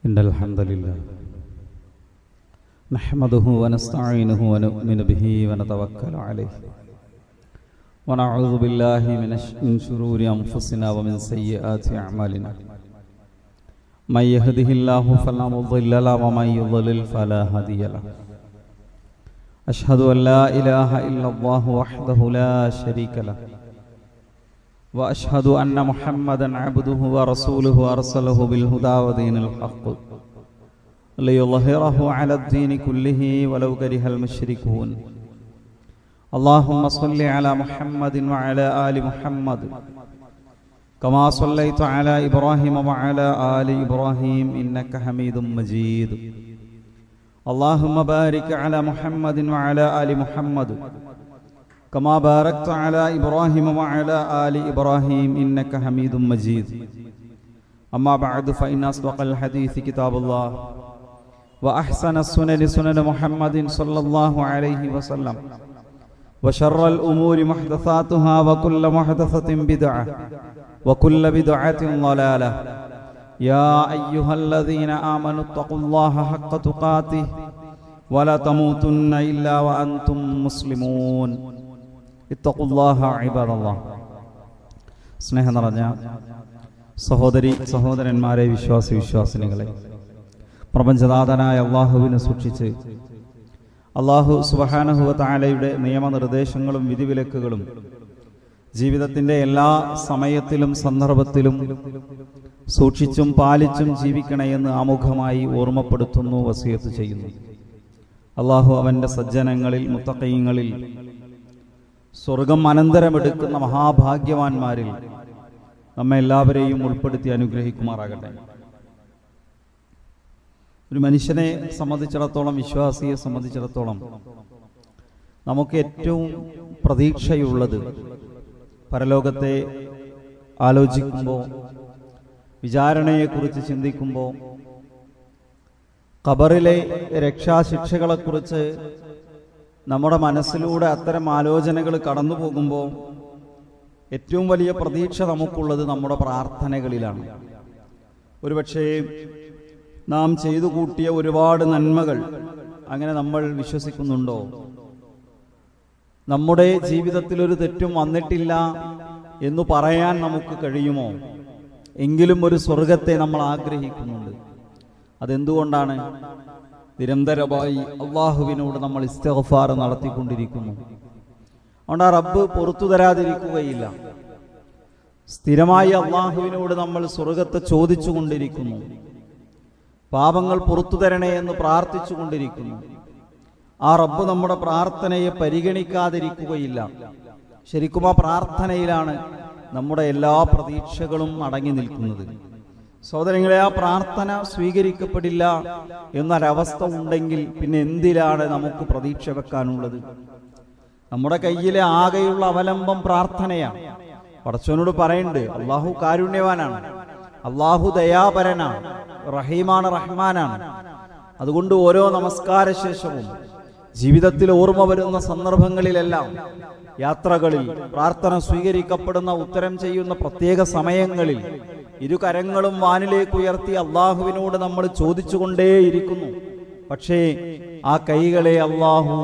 إن الحمد لله نحمده ونستعينه ونؤمن به ونتوكل عليه ونعوذ بالله من الش- من شرور أنفسنا ومن سيئات أعمالنا من يهده الله فلا مضل له ومن يضلل فلا هادي له أشهد أن لا إله إلا الله وحده لا شريك له وأشهد أن محمدا عبده ورسوله أرسله بالهدى ودين الحق ليظهره على الدين كله ولو كره المشركون اللهم صل على محمد وعلى آل محمد كما صليت على إبراهيم وعلى آل إبراهيم إنك حميد مجيد اللهم بارك على محمد وعلى آل محمد كما باركت على إبراهيم وعلى آل إبراهيم إنك حميد مجيد أما بعد فإن أصدق الحديث كتاب الله وأحسن السنن سنن محمد صلى الله عليه وسلم وشر الأمور محدثاتها وكل محدثة بدعة وكل بدعة ضلالة يا أيها الذين آمنوا اتقوا الله حق تقاته ولا تموتن إلا وأنتم مسلمون اتقوا الله عباد الله സ്നേഹം നിറഞ്ഞ സഹോദരി സഹോദരന്മാരെ വിശ്വാസി വിശ്വാസിനികളെ പ്രപഞ്ചനാഥനായ അള്ളാഹുവിനെ സൂക്ഷിച്ച് അള്ളാഹു സുബഹാനഹുവ താലയുടെ നിയമനിർദ്ദേശങ്ങളും വിധിവിലക്കുകളും ജീവിതത്തിന്റെ എല്ലാ സമയത്തിലും സന്ദർഭത്തിലും സൂക്ഷിച്ചും പാലിച്ചും ജീവിക്കണമെന്ന് ആമുഖമായി ഓർമ്മപ്പെടുത്തുന്നു വസിയത്ത് ചെയ്യുന്നു അള്ളാഹു അവന്റെ സജ്ജനങ്ങളിൽ മുത്തക്കൈങ്ങളിൽ സ്വർഗം അനന്തരമെടുക്കുന്ന മഹാഭാഗ്യവാന്മാരിൽ നമ്മെ എല്ലാവരെയും ഉൾപ്പെടുത്തി അനുഗ്രഹിക്കുമാറാകട്ടെ ഒരു മനുഷ്യനെ സംബന്ധിച്ചിടത്തോളം വിശ്വാസിയെ സംബന്ധിച്ചിടത്തോളം നമുക്ക് ഏറ്റവും പ്രതീക്ഷയുള്ളത് പരലോകത്തെ ആലോചിക്കുമ്പോൾ വിചാരണയെക്കുറിച്ച് ചിന്തിക്കുമ്പോൾ ഖബറിലെ രക്ഷാശിക്ഷകളെക്കുറിച്ച് നമ്മുടെ മനസ്സിലൂടെ അത്തരം ആലോചനകൾ കടന്നു പോകുമ്പോൾ ഏറ്റവും വലിയ പ്രതീക്ഷ നമുക്കുള്ളത് നമ്മുടെ പ്രാർത്ഥനകളിലാണ് ഒരുപക്ഷേ നാം ചെയ്തു കൂട്ടിയ ഒരുപാട് നന്മകൾ അങ്ങനെ നമ്മൾ വിശ്വസിക്കുന്നുണ്ടോ നമ്മുടെ ജീവിതത്തിൽ ഒരു തെറ്റും വന്നിട്ടില്ല എന്ന് പറയാൻ നമുക്ക് കഴിയുമോ എങ്കിലും ഒരു സ്വർഗത്തെ നമ്മൾ ആഗ്രഹിക്കുന്നുണ്ട് അതെന്തുകൊണ്ടാണ് നിരന്തരമായി അള്ളാഹുവിനോട് നമ്മൾ ഇസ്തഫാർ നടത്തിക്കൊണ്ടിരിക്കുന്നു അതുകൊണ്ട് ആ റബ്ബ് പുറത്തു തരാതിരിക്കുകയില്ല സ്ഥിരമായി അള്ളാഹുവിനോട് നമ്മൾ സ്വർഗത്തെ ചോദിച്ചു കൊണ്ടിരിക്കുന്നു പാപങ്ങൾ പുറത്തു തരണേ എന്ന് പ്രാർത്ഥിച്ചു കൊണ്ടിരിക്കുന്നു ആ റബ്ബ് നമ്മുടെ പ്രാർത്ഥനയെ പരിഗണിക്കാതിരിക്കുകയില്ല ശരിക്കും ആ പ്രാർത്ഥനയിലാണ് നമ്മുടെ എല്ലാ പ്രതീക്ഷകളും അടങ്ങി നിൽക്കുന്നത് സഹോദരങ്ങളെ ആ പ്രാർത്ഥന സ്വീകരിക്കപ്പെടില്ല എന്നൊരവസ്ഥ ഉണ്ടെങ്കിൽ പിന്നെ എന്തിലാണ് നമുക്ക് പ്രതീക്ഷ വെക്കാനുള്ളത് നമ്മുടെ കയ്യിലെ ആകെയുള്ള അവലംബം പ്രാർത്ഥനയാണ് പടച്ചവനോട് പറയുന്നുണ്ട് അള്ളാഹു കാരുണ്യവാനാണ് അള്ളാഹു ദയാപരനാണ് റഹീമാണ് റഹ്മാനാണ് അതുകൊണ്ട് ഓരോ നമസ്കാര ശേഷവും ജീവിതത്തിൽ ഓർമ്മ വരുന്ന സന്ദർഭങ്ങളിലെല്ലാം യാത്രകളിൽ പ്രാർത്ഥന സ്വീകരിക്കപ്പെടുന്ന ഉത്തരം ചെയ്യുന്ന പ്രത്യേക സമയങ്ങളിൽ ഇരു കരങ്ങളും വാനിലേക്ക് ഉയർത്തി അള്ളാഹുവിനോട് നമ്മൾ ചോദിച്ചുകൊണ്ടേയിരിക്കുന്നു പക്ഷേ ആ കൈകളെ അള്ളാഹു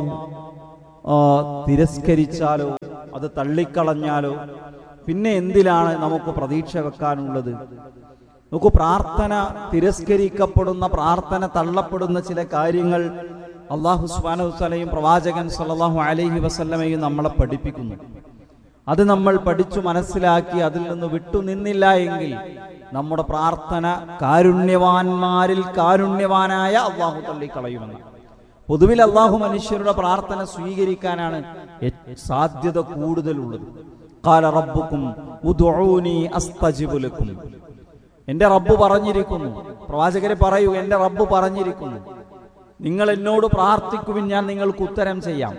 ആ, തിരസ്കരിച്ചാലോ അത് തള്ളിക്കളഞ്ഞാലോ പിന്നെ എന്തിലാണ് നമുക്ക് പ്രതീക്ഷ വെക്കാനുള്ളത് നമുക്ക് പ്രാർത്ഥന തിരസ്കരിക്കപ്പെടുന്ന പ്രാർത്ഥന തള്ളപ്പെടുന്ന ചില കാര്യങ്ങൾ അള്ളാഹു സുബാനുസലയും പ്രവാചകൻ സല്ലല്ലാഹു അലൈഹി വസല്ലമയും നമ്മളെ പഠിപ്പിക്കുന്നു അത് നമ്മൾ പഠിച്ചു മനസ്സിലാക്കി അതിൽ നിന്ന് വിട്ടുനിന്നില്ല എങ്കിൽ നമ്മുടെ പ്രാർത്ഥന കാരുണ്യവാന്മാരിൽ കാരുണ്യവാനായ അള്ളാഹു തള്ളിക്കളയുമെന്ന് പൊതുവിൽ അള്ളാഹു മനുഷ്യരുടെ പ്രാർത്ഥന സ്വീകരിക്കാനാണ് ഏ- സാധ്യത കൂടുതലുള്ളത് കാല റബ്ബുക്കും ഉദ്ഉനി അസ്തജിബു ലക്കും എന്റെ റബ്ബ് പറഞ്ഞിരിക്കുന്നു പ്രവാചകരെ പറയൂ എന്റെ റബ്ബ് പറഞ്ഞിരിക്കുന്നു നിങ്ങൾ എന്നോട് പ്രാർത്ഥിക്കുവിൻ ഞാൻ നിങ്ങൾക്ക് ഉത്തരം ചെയ്യാം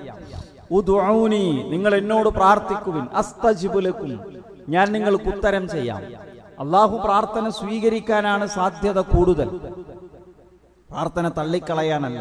ഉദ്ഉനി നിങ്ങൾ എന്നോട് പ്രാർത്ഥിക്കുവിൻ അസ്തജിബു ലക്കും ഞാൻ നിങ്ങൾക്ക് ഉത്തരം ചെയ്യാം അള്ളാഹു പ്രാർത്ഥന സ്വീകരിക്കാനാണ് സാധ്യത കൂടുതൽ പ്രാർത്ഥന തള്ളിക്കളയാനല്ല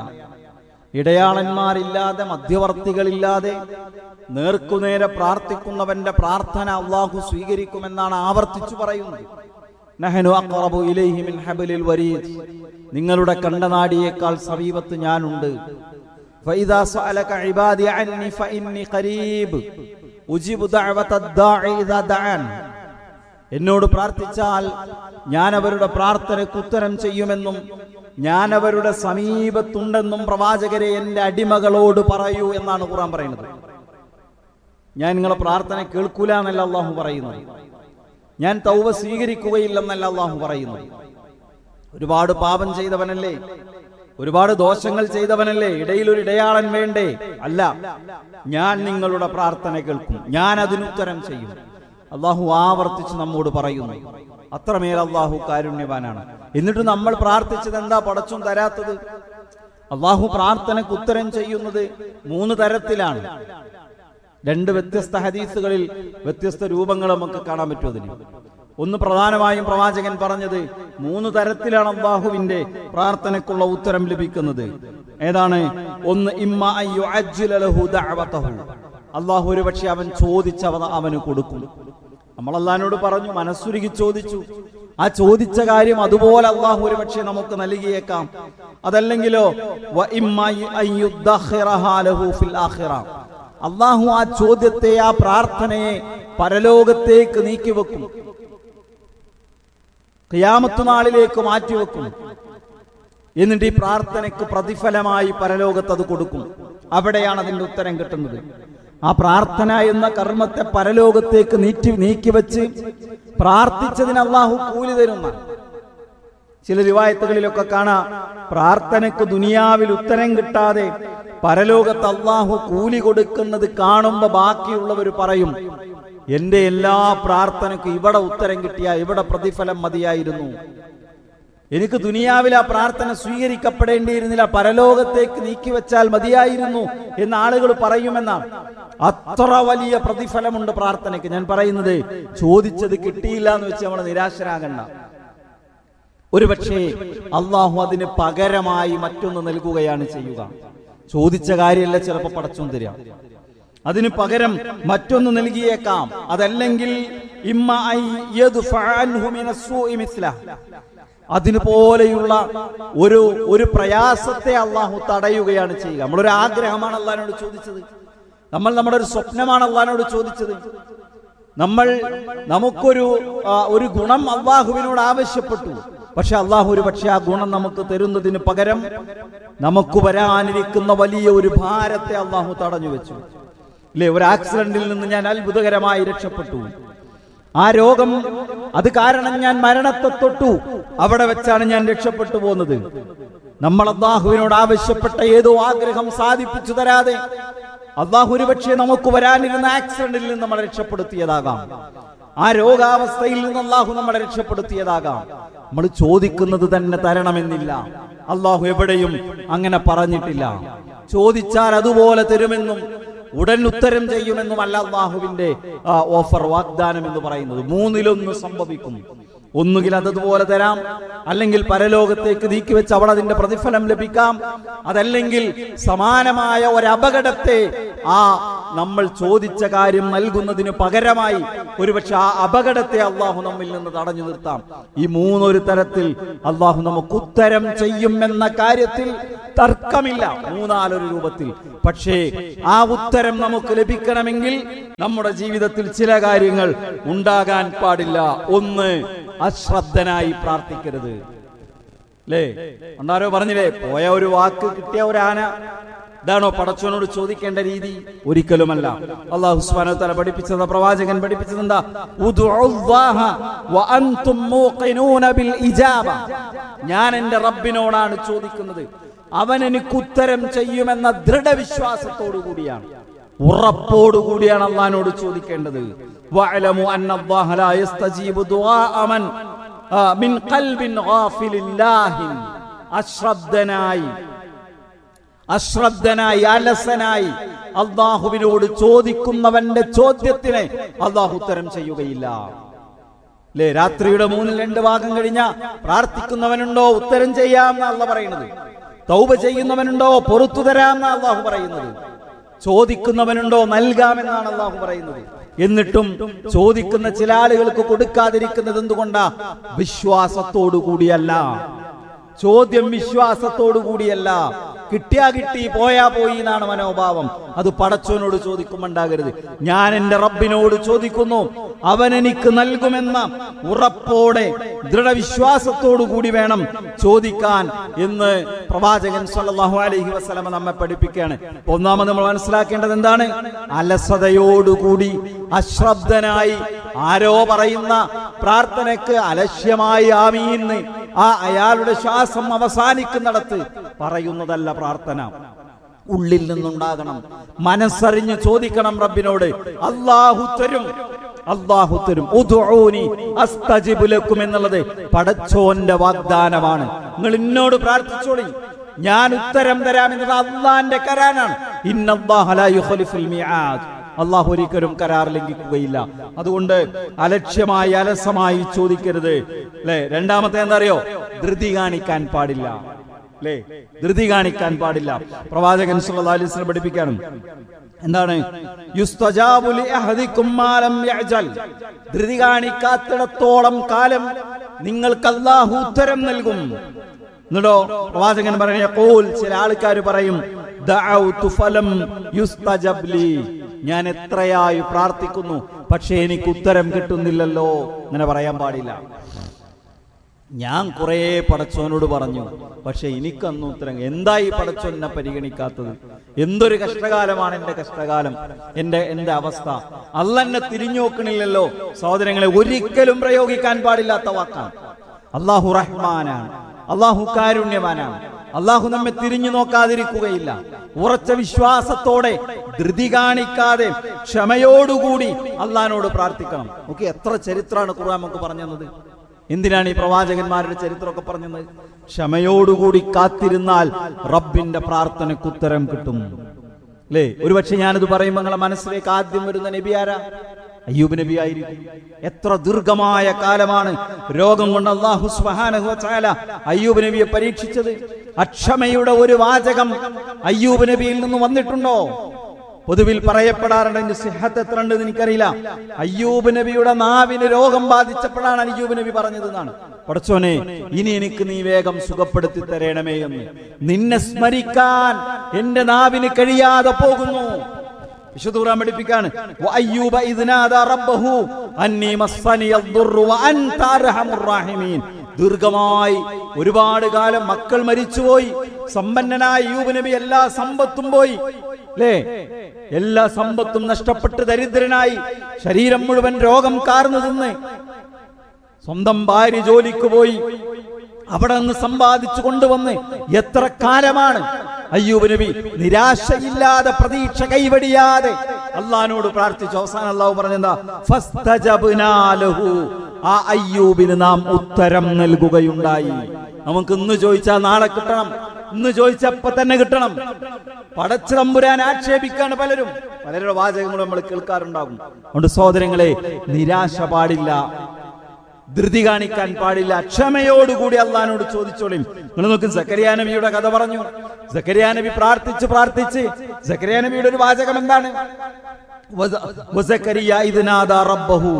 ഇടയാളന്മാരില്ലാതെ മധ്യവർത്തികളില്ലാതെ നേർക്കുനേരെ പ്രാർത്ഥിക്കുന്നവന്റെ പ്രാർത്ഥന അള്ളാഹു സ്വീകരിക്കുമെന്നാണ് ആവർത്തിച്ചു പറയുന്നത് നഹനു അഖറബു ഇലൈഹി മിൻ ഹബലിൽ വരീദ് നിങ്ങളുടെ കണ്ടനാടിയേക്കാൾ സമീപത്ത് ഞാനുണ്ട് فإذا سألك عبادي عني فإني قريب أجيب دعوة الداعي إذا دعان എന്നോട് പ്രാർത്ഥിച്ചാൽ ഞാൻ അവരുടെ പ്രാർത്ഥനയ്ക്ക് ഉത്തരം ചെയ്യുമെന്നും ഞാൻ അവരുടെ സമീപത്തുണ്ടെന്നും പ്രവാചകരെ എൻ്റെ അടിമകളോട് പറയൂ എന്നാണ് ഖുറാൻ പറയുന്നത് ഞാൻ നിങ്ങളെ പ്രാർത്ഥന കേൾക്കൂല എന്നല്ല അള്ളാഹു പറയുന്നത് ഞാൻ തൗവ സ്വീകരിക്കുകയില്ലെന്നല്ല അള്ളാഹു പറയുന്നത് ഒരുപാട് പാപം ചെയ്തവനല്ലേ ഒരുപാട് ദോഷങ്ങൾ ചെയ്തവനല്ലേ ഇടയിൽ ഒരു ഇടയാളൻ വേണ്ടേ അല്ല ഞാൻ നിങ്ങളുടെ പ്രാർത്ഥന കേൾക്കും ഞാൻ അതിനുത്തരം ചെയ്യും അള്ളാഹു ആവർത്തിച്ച് നമ്മോട് പറയുന്നു അത്രമേൽ അള്ളാഹു കാരുണ്യവാനാണ് എന്നിട്ട് നമ്മൾ പ്രാർത്ഥിച്ചത് എന്താ പടച്ചും തരാത്തത് അള്ളാഹു പ്രാർത്ഥനയ്ക്ക് ഉത്തരം ചെയ്യുന്നത് മൂന്ന് തരത്തിലാണ് രണ്ട് വ്യത്യസ്ത ഹദീസുകളിൽ വ്യത്യസ്ത രൂപങ്ങൾ നമുക്ക് കാണാൻ പറ്റും അതിന് ഒന്ന് പ്രധാനമായും പ്രവാചകൻ പറഞ്ഞത് മൂന്ന് തരത്തിലാണ് അള്ളാഹുവിന്റെ പ്രാർത്ഥനയ്ക്കുള്ള ഉത്തരം ലഭിക്കുന്നത് ഏതാണ് ഒന്ന് ഇമ്മ അൻ യുഅജ്ജില ലഹു ദഅവതഹു. അള്ളാഹു ഒരു പക്ഷെ അവൻ ചോദിച്ചവ അവന് കൊടുക്കും നമ്മൾ അള്ളഹാനോട് പറഞ്ഞു മനസ്സുരുകി ചോദിച്ചു ആ ചോദിച്ച കാര്യം അതുപോലെ അള്ളാഹു ഒരു പക്ഷെ നമുക്ക് നൽകിയേക്കാം അതല്ലെങ്കിലോ വ ഇമ്മ അൻ യുദ്ദഖിറഹാ ലഹു ഫിൽ ആഖിറ. അള്ളാഹു ആ ചോദ്യത്തെ ആ പ്രാർത്ഥനയെ പരലോകത്തേക്ക് നീക്കിവെക്കും ഖിയാമത്ത് നാളിലേക്ക് മാറ്റിവെക്കും എന്നിട്ട് ഈ പ്രാർത്ഥനയ്ക്ക് പ്രതിഫലമായി പരലോകത്ത് അത് കൊടുക്കും അവിടെയാണ് അതിന്റെ ഉത്തരം കിട്ടുന്നത് ആ പ്രാർത്ഥന എന്ന കർമ്മത്തെ പരലോകത്തേക്ക് നീക്കി നീക്കിവെച്ച് പ്രാർത്ഥിച്ചതിന് അള്ളാഹു കൂലി തരുന്ന ചില റിവായത്തുകളിലൊക്കെ കാണാം പ്രാർത്ഥനയ്ക്ക് ദുനിയാവിൽ ഉത്തരം കിട്ടാതെ പരലോകത്ത് അള്ളാഹു കൂലി കൊടുക്കുന്നത് കാണുമ്പോ ബാക്കിയുള്ളവർ പറയും എന്റെ എല്ലാ പ്രാർത്ഥനയ്ക്കും ഇവിടെ ഉത്തരം കിട്ടിയ ഇവിടെ പ്രതിഫലം മതിയായിരുന്നു എനിക്ക് ദുനിയാവിൽ ആ പ്രാർത്ഥന സ്വീകരിക്കപ്പെടേണ്ടിയിരുന്നില്ല പരലോകത്തേക്ക് നീക്കിവെച്ചാൽ മതിയായിരുന്നു എന്ന് ആളുകൾ പറയുമെന്നാണ് അത്ര വലിയ പ്രതിഫലമുണ്ട് പ്രാർത്ഥനയ്ക്ക് ഞാൻ പറയുന്നത് ചോദിച്ചത് കിട്ടിയില്ല എന്ന് വെച്ച് നമ്മൾ നിരാശരാകണ്ട ഒരു പക്ഷേ അള്ളാഹു അതിന് പകരമായി മറ്റൊന്ന് നൽകുകയാണ് ചെയ്യുക ചോദിച്ച കാര്യമല്ല ചിലപ്പോൾ പടച്ചോൻ തരാം അതിന് പകരം മറ്റൊന്ന് നൽകിയേക്കാം അതല്ലെങ്കിൽ ഇമ്മ ഐ യദ്ഫഅ അൻഹു മിനസ്സൂഇ മിസ്ലഹ്. അതിന് പോലെയുള്ള ഒരു ഒരു പ്രയാസത്തെ അള്ളാഹു തടയുകയാണ് ചെയ്യുക നമ്മളൊരു ആഗ്രഹമാണ് അള്ളഹാനോട് ചോദിച്ചത് നമ്മൾ നമ്മുടെ ഒരു സ്വപ്നമാണ് അള്ളഹാനോട് ചോദിച്ചത് നമ്മൾ നമുക്കൊരു ആ, ഒരു ഗുണം അള്ളാഹുവിനോട് ആവശ്യപ്പെട്ടു പക്ഷെ അള്ളാഹു ഒരു പക്ഷെ ആ ഗുണം നമുക്ക് തരുന്നതിന് പകരം നമുക്ക് വരാനിരിക്കുന്ന വലിയ ഒരു ഭാരത്തെ അള്ളാഹു തടഞ്ഞു വെച്ചു ഇല്ലേ ഒരു ആക്സിഡന്റിൽ നിന്ന് ഞാൻ അത്ഭുതകരമായി രക്ഷപ്പെട്ടു ആ രോഗം അത് കാരണം ഞാൻ മരണത്തെ തൊട്ടു അവിടെ വെച്ചാണ് ഞാൻ രക്ഷപ്പെട്ടു പോകുന്നത് നമ്മൾ അള്ളാഹുവിനോട് ആവശ്യപ്പെട്ട ഏതോ ആഗ്രഹം സാധിപ്പിച്ചു തരാതെ അള്ളാഹു ഒരുപക്ഷെ നമുക്ക് വരാനിരുന്ന ആക്സിഡന്റിൽ നിന്ന് നമ്മളെ രക്ഷപ്പെടുത്തിയതാകാം ആ രോഗാവസ്ഥയിൽ നിന്ന് അള്ളാഹു നമ്മളെ രക്ഷപ്പെടുത്തിയതാകാം നമ്മൾ ചോദിക്കുന്നത് തന്നെ തരണമെന്നില്ല അള്ളാഹു എവിടെയും അങ്ങനെ പറഞ്ഞിട്ടില്ല ചോദിച്ചാൽ അതുപോലെ തരുമെന്നും ഉടൻ ഉത്തരം ചെയ്യുമെന്നുമല്ല അള്ളാഹുവിന്റെ ആ, ഓഫർ വാഗ്ദാനം എന്ന് പറയുന്നത് മൂന്നിലൊന്ന് സംഭവിക്കും ഒന്നുകിൽ അതതുപോലെ തരാം അല്ലെങ്കിൽ പരലോകത്തേക്ക് നീക്കി വെച്ച് അവിടെ അതിന്റെ പ്രതിഫലം ലഭിക്കാം അതല്ലെങ്കിൽ സമാനമായ ഒരു അപകടത്തെ ആ നമ്മൾ ചോദിച്ച കാര്യം നൽകുന്നതിന് പകരമായി ഒരുപക്ഷെ ആ അപകടത്തെ അള്ളാഹു നമ്മിൽ നിന്ന് തടഞ്ഞു നിർത്താം ഈ മൂന്നൊരു തരത്തിൽ അള്ളാഹു നമുക്ക് ഉത്തരം ചെയ്യും എന്ന കാര്യത്തിൽ തർക്കമില്ല മൂന്നാലൊരു രൂപത്തിൽ പക്ഷേ ആ ഉത്തരം നമുക്ക് ലഭിക്കണമെങ്കിൽ നമ്മുടെ ജീവിതത്തിൽ ചില കാര്യങ്ങൾ ഉണ്ടാകാൻ പാടില്ല ഒന്ന് അശ്രദ്ധനായി പ്രാർത്ഥിക്കരുത് അല്ലേ ഉണ്ടാരോ പറഞ്ഞില്ലേ പോയ ഒരു വാക്ക് കിട്ടിയ ഒരു ആന ഇതാണോ പടച്ചവനോട് ചോദിക്കേണ്ട രീതി ഒരിക്കലുമല്ല അള്ളാഹു സുബ്ഹാനഹു വ തആല പഠിപ്പിച്ചത് പ്രവാചകൻ പഠിപ്പിച്ചത് എന്താ ഉദ്ഉല്ലാഹ വഅൻതും മൂഖിനൂന ബിൽ ഇജാബ ഞാൻ എൻ്റെ റബ്ബിനോടാണ് ചോദിക്കുന്നത് അവൻ എനിക്ക് ഉത്തരം ചെയ്യുമെന്ന ദൃഢവിശ്വാസത്തോടു കൂടിയാണ് ഉറപ്പോടുകൂടിയാണ് അള്ളഹാനോട് ചോദിക്കേണ്ടത് വഅലമു അന്നല്ലാഹ ലാ യസ്തജീബു ദുആഅ മൻ ആ, മിൻ ഖൽബിൻ ഗാഫിലിൻ ലാഹിൻ അശ്രദ്ധനായി അശ്രദ്ധനായി അലസനായി അള്ളാഹുവിനോട് ചോദിക്കുന്നവന്റെ ചോദ്യത്തിന് അള്ളാഹു ഉത്തരം ചെയ്യുകയില്ല അല്ലേ രാത്രിയുടെ മൂന്നിൽ രണ്ട് ഭാഗം കഴിഞ്ഞ പ്രാർത്ഥിക്കുന്നവനുണ്ടോ ഉത്തരം ചെയ്യാം അല്ല പറയുന്നത് തൗബ ചെയ്യുന്നവനുണ്ടോ പൊറത്തു തരാം അള്ളാഹു പറയുന്നത് ചോദിക്കുന്നവനുണ്ടോ നൽകാമെന്നാണ് അള്ളാഹു പറയുന്നത് എന്നിട്ടും ചോദിക്കുന്ന ചില ആളുകൾക്ക് കൊടുക്കാതിരിക്കുന്നത് എന്തുകൊണ്ടാ വിശ്വാസത്തോടു കൂടിയല്ല ചോദ്യം വിശ്വാസത്തോടു കൂടിയല്ല കിട്ടിയാ കിട്ടി പോയാ പോയി എന്നാണ് മനോഭാവം അത് പടച്ചോനോട് ചോദിക്കുമുണ്ടാകരുത് ഞാൻ എന്റെ റബ്ബിനോട് ചോദിക്കുന്നു അവൻ എനിക്ക് നൽകുമെന്ന ഉറപ്പോടെ ദൃഢവിശ്വാസത്തോടു കൂടി വേണം ചോദിക്കാൻ എന്ന് പ്രവാചകൻ സല്ലല്ലാഹു അലൈഹി വസല്ലമ നമ്മെ പഠിപ്പിക്കുകയാണ് അപ്പൊ ഒന്നാമത് നമ്മൾ മനസ്സിലാക്കേണ്ടത് എന്താണ് അലസതയോടുകൂടി അശ്രദ്ധനായി ആരോ പറയുന്ന പ്രാർത്ഥനയ്ക്ക് അലക്ഷ്യമായി ആമീന്ന് ആ അയാളുടെ ശ്വാസം അവസാനിക്കുന്നിടത്ത് പറയുന്നതല്ല പ്രാർത്ഥന ഉള്ളിൽ നിന്നുണ്ടാകണം മനസ്സറിഞ്ഞ് ചോദിക്കണം റബ്ബിനോട് അള്ളാഹു തരും അള്ളാഹു തരും ഉദ്ഉനി അസ്തജിബു ലക്കും എന്നുള്ളത് പടച്ചോന്റെ വാഗ്ദാനമാണ് നിങ്ങൾ എന്നോട് പ്രാർത്ഥിച്ചോളി ഞാൻ ഉത്തരം തരാം എന്നത് അള്ളാന്റെ കരാനാണ് ഇന്നല്ലാഹ ലാ യുഖ്ലിഫുൽ മിആദ് അള്ളാഹു ഒരിക്കലും കരാർ ലംഘിക്കുകയില്ല അതുകൊണ്ട് അലക്ഷ്യമായി അലസമായി ചോദിക്കരുത് അല്ലെ രണ്ടാമത്തെ എന്താ അറിയോ ധൃതി കാണിക്കാൻ പാടില്ല അല്ലേ ധൃതി കാണിക്കാൻ പാടില്ല പ്രവാചകൻ സല്ലല്ലാഹു അലൈഹി വസല്ലം പഠിപ്പിക്കാനും എന്താണ് യുസ്തജാബു ലി അഹദിക്കും മാ ലം യഅജൽ ധൃതി കാണിക്കാത്തിടത്തോളം കാലം നിങ്ങൾക്ക് അല്ലാഹു ഉത്തരം നൽകും എന്നിട്ടോ പ്രവാചകൻ പറയുന്ന ഖൂൽ ചില ആൾക്കാർ പറയും ദഅൗതു ഫലം യുസ്തജബ് ലി ഞാൻ എത്രയായി പ്രാർത്ഥിക്കുന്നു പക്ഷേ എനിക്ക് ഉത്തരം കിട്ടുന്നില്ലല്ലോ അങ്ങനെ പറയാൻ പാടില്ല ഞാൻ കുറേ പടച്ചോനോട് പറഞ്ഞു പക്ഷെ എനിക്കന്ന് ഉത്തരം എന്താ ഈ പടച്ചോൻ എന്നെ പരിഗണിക്കാത്തത് എന്തൊരു കഷ്ടകാലമാണ് എന്റെ കഷ്ടകാലം എന്റെ എന്റെ അവസ്ഥ അല്ല എന്നെ തിരിഞ്ഞു നോക്കണില്ലല്ലോ സഹോദരങ്ങളെ ഒരിക്കലും പ്രയോഗിക്കാൻ പാടില്ലാത്ത വാക്കാണ് അള്ളാഹു റഹ്മാനാണ് അള്ളാഹു കാരുണ്യവാനാണ് അള്ളാഹു നമ്മെ തിരിഞ്ഞു നോക്കാതിരിക്കുകയില്ല ഉറച്ച വിശ്വാസത്തോടെ ധൃതി കാണിക്കാതെ ക്ഷമയോടുകൂടി അള്ളഹാനോട് പ്രാർത്ഥിക്കണം ഓക്കെ എത്ര ചരിത്രമാണ് ഖുർആൻ നമുക്ക് പറഞ്ഞു തന്നത് എന്തിനാണ് ഈ പ്രവാചകന്മാരുടെ ചരിത്രമൊക്കെ പറഞ്ഞത് ക്ഷമയോടുകൂടി കാത്തിരുന്നാൽ റബ്ബിന്റെ പ്രാർത്ഥനയ്ക്ക് ഉത്തരം കിട്ടും അല്ലേ ഒരുപക്ഷെ ഞാനിത് പറയുമ്പോൾ നിങ്ങളെ മനസ്സിലേക്ക് ആദ്യം വരുന്ന നബി ആരാ അയ്യൂബ് നബി ആയിരിക്കും എത്ര ദീർഘമായ കാലമാണ് രോഗം കൊണ്ട് അള്ളാഹു സുബ്ഹാനഹു വ തആല അയ്യൂബ് നബിയെ പരീക്ഷിച്ചത് അക്ഷമയുടെ ഒരു വാചകം അയ്യൂബ് നബിയിൽ നിന്ന് വന്നിട്ടുണ്ടോ പൊതുവിൽ പറയപ്പെടാറുണ്ട് അതിന്റെ സിഹത്ത് എത്ര ഉണ്ടെന്ന് എനിക്കറിയില്ല അയ്യൂബ് നബിയുടെ നാവിന് രോഗം ബാധിച്ചപ്പോഴാണ് അയ്യൂബ് നബി പറഞ്ഞത് എന്നാണ് പടച്ചോനെ ഇനി എനിക്ക് നീ വേഗം സുഖപ്പെടുത്തി തരണമേ എന്ന് നിന്നെ സ്മരിക്കാൻ എന്റെ നാവിന് കഴിയാതെ പോകുന്നു വിശുദ്ധ ഖുർആൻ പഠിപ്പിക്കാണ് വഅയ്യൂബ ഇദ് നാദാ റബ്ബഹു അന്നി മസ്സനിയൽ ദുർറു വഅൻത അർഹമുർ റാഹിമീൻ ദീർഘമായി ഒരുപാട് കാലം മക്കൾ മരിച്ചുപോയി സമ്പന്നനായ അയ്യൂബ് നബി എല്ലാ സമ്പത്തും പോയി അല്ലേ എല്ലാ സമ്പത്തും നഷ്ടപ്പെട്ട് ദരിദ്രനായി ശരീരം മുഴുവൻ രോഗം കാർന്നു തിന്ന് സ്വന്തം ഭാര്യ ജോലിക്ക് പോയി അവിടെ നിന്ന് സമ്പാദിച്ചു കൊണ്ടുവന്ന് എത്ര കാലമാണ് അയ്യൂബ് നബി നിരാശയില്ലാതെ പ്രതീക്ഷ കൈവടിയാതെ അള്ളഹാനോട് പ്രാർത്ഥിച്ചു അവസാനം അള്ളാഹു പറഞ്ഞെന്താ ഫസ്തജബ്നാ ലഹു. ആ അയ്യൂബിന് നാം ഉത്തരം നൽകുകയുണ്ടായി നമുക്ക് ഇന്ന് ചോദിച്ചാൽ നാളെ കിട്ടണം ഇന്ന് ചോദിച്ചപ്പോ തന്നെ കിട്ടണം പടച്ചിറമ്പുരാൻ ആക്ഷേപിക്കാണ് പലരും പലരുടെ വാചകങ്ങളും നമ്മൾ കേൾക്കാറുണ്ടാകും അതുകൊണ്ട് സഹോദരങ്ങളെ നിരാശ പാടില്ല ധൃതി കാണിക്കാൻ പാടില്ല ക്ഷമയോടുകൂടി അള്ളഹാനോട് ചോദിച്ചോളിയും നിങ്ങൾ നോക്ക് സക്കരിയ നബിയുടെ കഥ പറഞ്ഞു സക്കരിയ നബി പ്രാർത്ഥിച്ച് പ്രാർത്ഥിച്ച് സക്കരിയ നബിയുടെ ഒരു വാചകം എന്താണ് വസ- വസക്കരിയ ഇദ് നാദാ റബ്ബഹു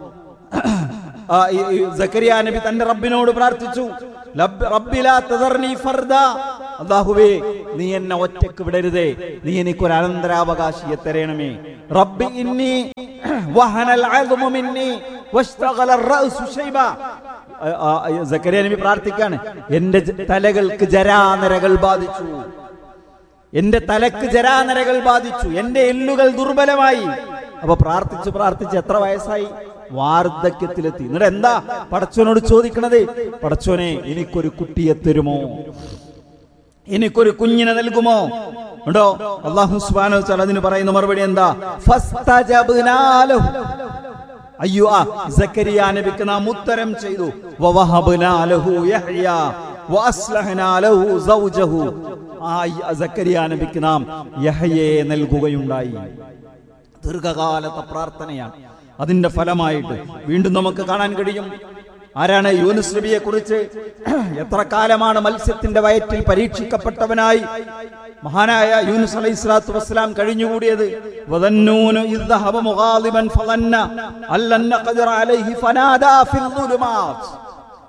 ആ, ഈ- ഈ സക്കരിയ നബി തന്റെ റബ്ബിനോട് പ്രാർത്ഥിച്ചു ലബ്- റബ്ബി ലാ തദർനി ഫർദാ. അല്ലാഹുവേ നീ എന്നെ ഒറ്റക്ക് വിടരുതേ നീ എനിക്കൊരു അനന്തരാവകാശിയെ തരണമേ റബ്ബി ഇന്നി വഹനൽ അദ്മു മിന്നി വഷ്തഗല الرأس ശൈബാ. ആ, ആ, സക്കരിയ നബി പ്രാർത്ഥിക്കാണ് എന്റെ ജ- തലകൾക്ക് ജരാനരകൾ ബാധിച്ചു എന്റെ തലക്ക് ജരാനരകൾ ബാധിച്ചു എന്റെ എല്ലുകൾ ദുർബലമായി അപ്പൊ പ്രാർത്ഥിച്ച് പ്രാർത്ഥിച്ച് എത്ര വയസ്സായി വാർദ്ധക്യത്തിലെത്തി എന്നിട്ട് എന്താ പടച്ചോനോട് ചോദിക്കണത് പടച്ചോനെ എനിക്കൊരു കുട്ടിയെ തരുമോ എനിക്കൊരു കുഞ്ഞിനെ നൽകുമോ ഉണ്ടോ അള്ളാഹു സുബ്ഹാനഹു വ തആല അതിന് പറയുന്ന മറുപടി എന്താ ഫസ്തജബ്നാ ലഹു. അയ്യോ ആ സക്കരിയ നബിക്ക് നാം ഉത്തരം ചെയ്തു വവഹബ്നാ ലഹു യഹ്യ വഅസ്ലഹനാ ലഹു സൗജഹു ആ സക്കരിയ നബിക്ക് നാം യഹ്യയെ നൽകുകയുണ്ടായി ദീർഘകാലത്തെ പ്രാർത്ഥനയാണ് അതിന്റെ ഫലമായിട്ട് വീണ്ടും നമുക്ക് കാണാൻ കഴിയും ആരാണ് യൂനുസ് നബിയെ കുറിച്ച് എത്ര കാലമാണ് മത്സ്യത്തിന്റെ വയറ്റിൽ പരീക്ഷിക്കപ്പെട്ടവനായി മഹാനായ യൂനുസ് അലൈഹി സ്വലാത്തു വസ്സലാം കഴിഞ്ഞുകൂടിയത് വദന്നൂനു ഇദ് ذهب مغاضبا فظن أن لن نقدر عليه فنادى في الظلمات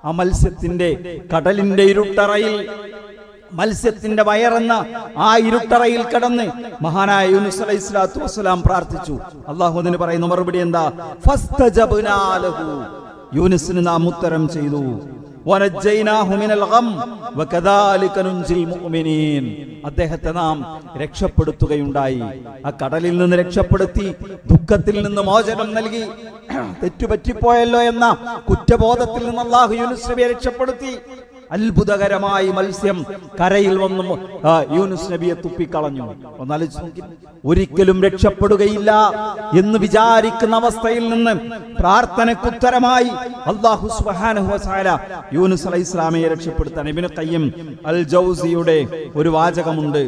ആ മത്സ്യത്തിന്റെ കടലിന്റെ ഇരുട്ടറയിൽ മത്സ്യത്തിന്റെ വയറെന്ന ആ ഇരുട്ടറയിൽ കിടന്ന് മഹാനായ യൂനുസ് അലൈഹി സ്വലാത്തു വസ്സലാം പ്രാർത്ഥിച്ചു അള്ളാഹു അതിന് പറയുന്ന മറുപടി എന്താ ഫസ്തജബ്നാ ലഹു. യൂനുസിന് നാം ഉത്തരം ചെയ്തു വനജ്ജൈനാഹു മിനൽ ഗം വകദാലിക നുൻജിൽ മുഅ്മിനീൻ അദ്ദേഹത്തെ നാം രക്ഷപ്പെടുത്തുകയുണ്ടായി ആ കടലിൽ നിന്ന് രക്ഷപ്പെടുത്തി ദുഃഖത്തിൽ നിന്ന് മോചനം നൽകി തെറ്റുപറ്റിപ്പോയല്ലോ എന്ന കുറ്റബോധത്തിൽ നിന്ന് അള്ളാഹു യൂനുസ് നബിയെ രക്ഷപ്പെടുത്തി അത്ഭുതകരമായി മത്സ്യം കരയിൽ വന്നു ആ, യൂനുസ് നബിയെ തുപ്പിക്കളഞ്ഞു ഒന്നാലോചിച്ച് നോക്കി ഒരിക്കലും രക്ഷപ്പെടുകയില്ല എന്ന് വിചാരിക്കുന്ന അവസ്ഥയിൽ നിന്ന് പ്രാർത്ഥനക്കുത്തരമായി അള്ളാഹു സുബ്ഹാനഹു വതആല യൂനുസ് അലൈഹി ഇസ്ലാമയെ രക്ഷപ്പെടുത്താൻ ഇബ്നു ഖയ്യിം അൽ ജൗസിയുടെ ഒരു വാചകമുണ്ട്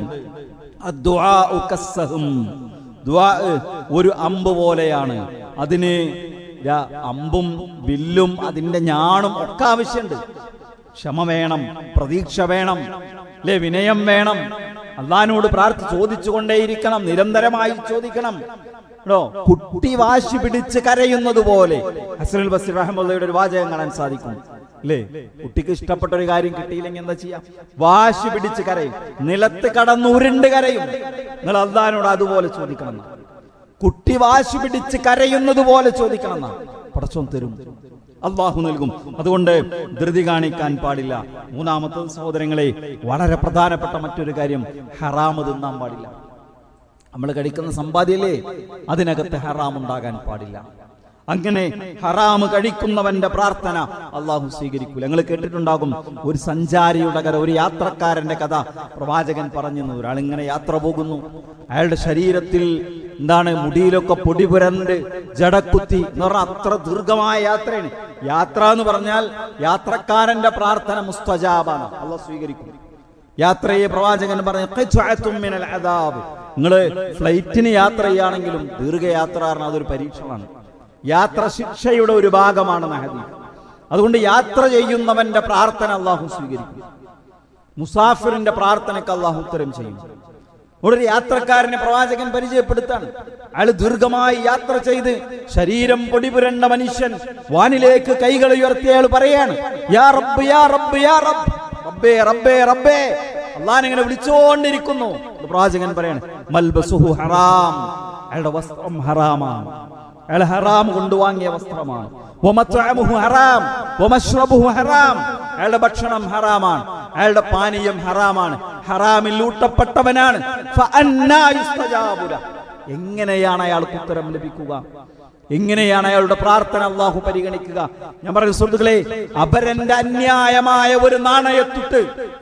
അദ്ദുആഉ കസ്സഹും ദുആ ഒരു അമ്പ് പോലെയാണ് അതിന് ര- അമ്പും വില്ലും അതിന്റെ ഞാണും ഒക്കെ ആവശ്യമുണ്ട് ക്ഷമ വേണം പ്രതീക്ഷ വേണം അല്ലെ വിനയം വേണം അള്ളഹാനോട് പ്രാർത്ഥി ചോദിച്ചുകൊണ്ടേയിരിക്കണം നിരന്തരമായി ചോദിക്കണം കേട്ടോ കുട്ടി വാശി പിടിച്ച് കരയുന്നത് പോലെ ഹസനുൽ ബസീർ റഹ്മുള്ളയുടെ ഒരു വാചകം കാണാൻ സാധിക്കും അല്ലേ കുട്ടിക്ക് ഇഷ്ടപ്പെട്ട ഒരു കാര്യം കിട്ടിയില്ലെങ്കിൽ എന്താ ചെയ്യാം വാശി പിടിച്ച് കരയും നിലത്ത് കടന്ന് ഉരുണ്ട് കരയും നിങ്ങൾ അള്ളഹാനോട് അതുപോലെ ചോദിക്കണം എന്നാ. കുട്ടി വാശി പിടിച്ച് കരയുന്നത് പോലെ ചോദിക്കണം എന്നാ. പടച്ചോൻ തരും അള്ളാഹു നൽകും അതുകൊണ്ട് ധൃതി കാണിക്കാൻ പാടില്ല മൂന്നാമത്തെ സഹോദരങ്ങളെ വളരെ പ്രധാനപ്പെട്ട മറ്റൊരു കാര്യം ഹറാമ് തിന്നാൻ പാടില്ല നമ്മൾ കഴിക്കുന്ന സമ്പാദ്യല്ലേ അതിനകത്ത് ഹറാം ഉണ്ടാകാൻ പാടില്ല അങ്ങനെ ഹറാമ് കഴിക്കുന്നവന്റെ പ്രാർത്ഥന അള്ളാഹു സ്വീകരിക്കൂല നിങ്ങൾ കേട്ടിട്ടുണ്ടാകും ഒരു സഞ്ചാരിയുടെ കഥ ഒരു യാത്രക്കാരന്റെ കഥ പ്രവാചകൻ പറഞ്ഞു ഒരാൾ ഇങ്ങനെ യാത്ര പോകുന്നു അയാളുടെ ശരീരത്തിൽ എന്താണ് മുടിയിലൊക്കെ പൊടി പുരണ്ട് ജടക്കുത്തി എന്ന് പറഞ്ഞാൽ അത്ര ദീർഘമായ യാത്രയാണ് യാത്ര എന്ന് പറഞ്ഞാൽ യാത്രക്കാരന്റെ പ്രാർത്ഥന മുസ്തജാബാണ് അള്ളാഹ് സ്വീകരിക്കും യാത്രയെ പ്രവാചകൻ പറഞ്ഞു "ഖിത്അത്തും മിനൽ അദാബ്." നിങ്ങള് ഫ്ലൈറ്റിന് യാത്ര ചെയ്യുകയാണെങ്കിലും ദീർഘയാത്ര പറഞ്ഞാൽ അതൊരു പരീക്ഷണമാണ് യാത്ര ശിക്ഷയുടെ ഒരു ഭാഗമാണ് ഹദീസ് അതുകൊണ്ട് യാത്ര ചെയ്യുന്നവന്റെ പ്രാർത്ഥന അള്ളാഹു സ്വീകരിക്കും മുസാഫിറിന്റെ പ്രാർത്ഥനയ്ക്ക് അള്ളാഹു ഉത്തരം ചെയ്യും ഒരു യാത്രക്കാരനെ പ്രവാചകൻ പരിചയപ്പെടുത്താണ് അയാൾ ദീർഘമായി യാത്ര ചെയ്ത് ശരീരം പൊടിപുരണ്ട മനുഷ്യൻ വാനിലേക്ക് കൈകൾ ഉയർത്തി അയാൾ പറയാണ് യാ റബ്ബ് യാ റബ്ബ് യാ റബ്ബ് റബ്ബേ റബ്ബേ റബ്ബേ അള്ളാൻ ഇങ്ങനെ വിളിച്ചുകൊണ്ടിരിക്കുന്നു ഇത് പ്രവാചകൻ പറയാണ് മൽബസുഹു ഹറാം അയാളുടെ വസ്ത്രം ഹറാമാണ് അയാൾ ഹറാം കൊണ്ടുവാങ്ങിയ വസ്ത്രമാണ് വമത്അമുഹു ഹറാം വമശ്റബുഹു ഹറാം അയാളുടെ ഭക്ഷണം ഹറാമാണ് അയാളുടെ പാനീയം ഹറാമാണ് ഹറാമിൽ ഊട്ടപ്പെട്ടവനാണ് ഫഅന്നാ യുസ്തജാബു ലഹ്. എങ്ങനെയാണ് അയാൾക്ക് ഉത്തരം ലഭിക്കുക എങ്ങനെയാണ് അയാളുടെ പ്രാർത്ഥന അള്ളാഹു പരിഗണിക്കുക ഞാൻ പറയുന്ന സുഹൃത്തുക്കളെ അപരന്റെ അന്യായമായ ഒരു നാണയത്തുട്ട്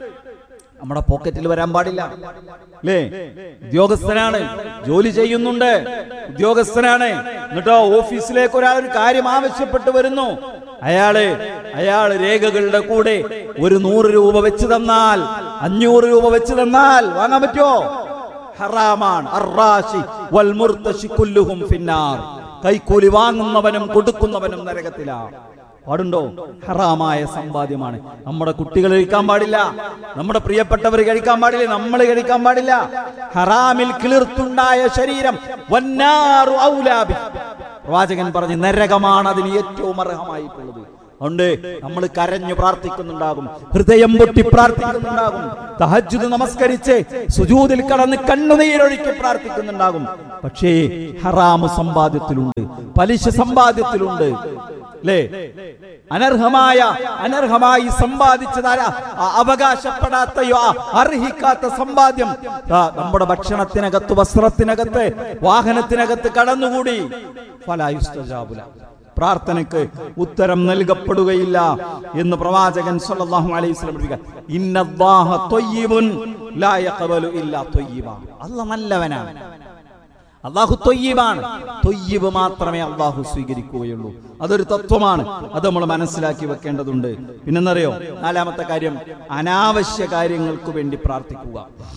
നമ്മുടെ പോക്കറ്റിൽ വരാൻ പാടില്ല അല്ലേ ഉദ്യോഗസ്ഥനാണ് ജോലി ചെയ്യുന്നുണ്ട് ഉദ്യോഗസ്ഥനാണ് എന്നിട്ടോ ഓഫീസിലേക്ക് ഒരാൾ ഒരു കാര്യം ആവശ്യപ്പെട്ട് വരുന്നു അയാള് അയാൾ രേഖകളുടെ കൂടെ ഒരു നൂറ് രൂപ വെച്ച് തന്നാൽ അഞ്ഞൂറ് രൂപ വെച്ച് തന്നാൽ വാങ്ങാൻ പറ്റുമോ ഹറാമാണ് അർറാശി വൽ മുർത്തശി കുല്ലുഹും ഫിന്നാർ കൈക്കൂലി വാങ്ങുന്നവനും കൊടുക്കുന്നവനും നരകത്തിലാണ് പാടുണ്ടോ ഹറാമായ സമ്പാദ്യമാണ് നമ്മുടെ കുട്ടികൾ കഴിക്കാൻ പാടില്ല നമ്മുടെ പ്രിയപ്പെട്ടവർ കഴിക്കാൻ പാടില്ല നമ്മൾ കഴിക്കാൻ പാടില്ല ഹറാമിൽ കിളിർത്തുണ്ടായ ശരീരം വന്നാറു ഔലാബി പ്രവാചകൻ പറഞ്ഞു നരകമാണ് അതിന് ഏറ്റവും അർഹമായിട്ടുള്ളത് അതുകൊണ്ട് നമ്മൾ കരഞ്ഞു പ്രാർത്ഥിക്കുന്നുണ്ടാകും ഹൃദയം പൊട്ടി പ്രാർത്ഥിക്കുന്നുണ്ടാകും തഹജ്ജുദ് നമസ്കരിച്ച് സുജൂദിൽ കടന്ന് കണ്ണുനീരൊഴുക്കി പ്രാർത്ഥിക്കുന്നുണ്ടാകും പക്ഷേ ഹറാമ് സമ്പാദ്യത്തിലുണ്ട് പലിശ സമ്പാദ്യത്തിലുണ്ട് അല്ലേ അനർഹമായ അനർഹമായി സമ്പാദിച്ചതാര അവകാശപ്പെടാത്തയോ ആ അർഹിക്കാത്ത സമ്പാദ്യം ദാ നമ്മുടെ ഭക്ഷണത്തിനകത്ത് വസ്ത്രത്തിനകത്ത് വാഹനത്തിനകത്ത് കടന്നുകൂടി ഫലായുസ്തജാബുല പ്രാർത്ഥനയ്ക്ക് ഉത്തരം നൽകപ്പെടുകയില്ല എന്ന് പ്രവാചകൻ സല്ലല്ലാഹു അലൈഹി വസല്ലം പഠിപ്പിക്കുക ഇന്നല്ലാഹ ത്വയ്യിബുൻ ലാ യഖബലു ഇല്ലാ ത്വയ്യിബ അല്ലാഹ് നല്ലവനാണ് അള്ളാഹു തൊയ്യബാണ് തൊയ്യബ് മാത്രമേ അള്ളാഹു സ്വീകരിക്കുകയുള്ളൂ അതൊരു തത്വമാണ് അത് നമ്മൾ മനസ്സിലാക്കി വെക്കേണ്ടതുണ്ട് പിന്നെന്നറിയോ നാലാമത്തെ കാര്യം അനാവശ്യ കാര്യങ്ങൾക്ക് വേണ്ടി പ്രാർത്ഥിക്കുക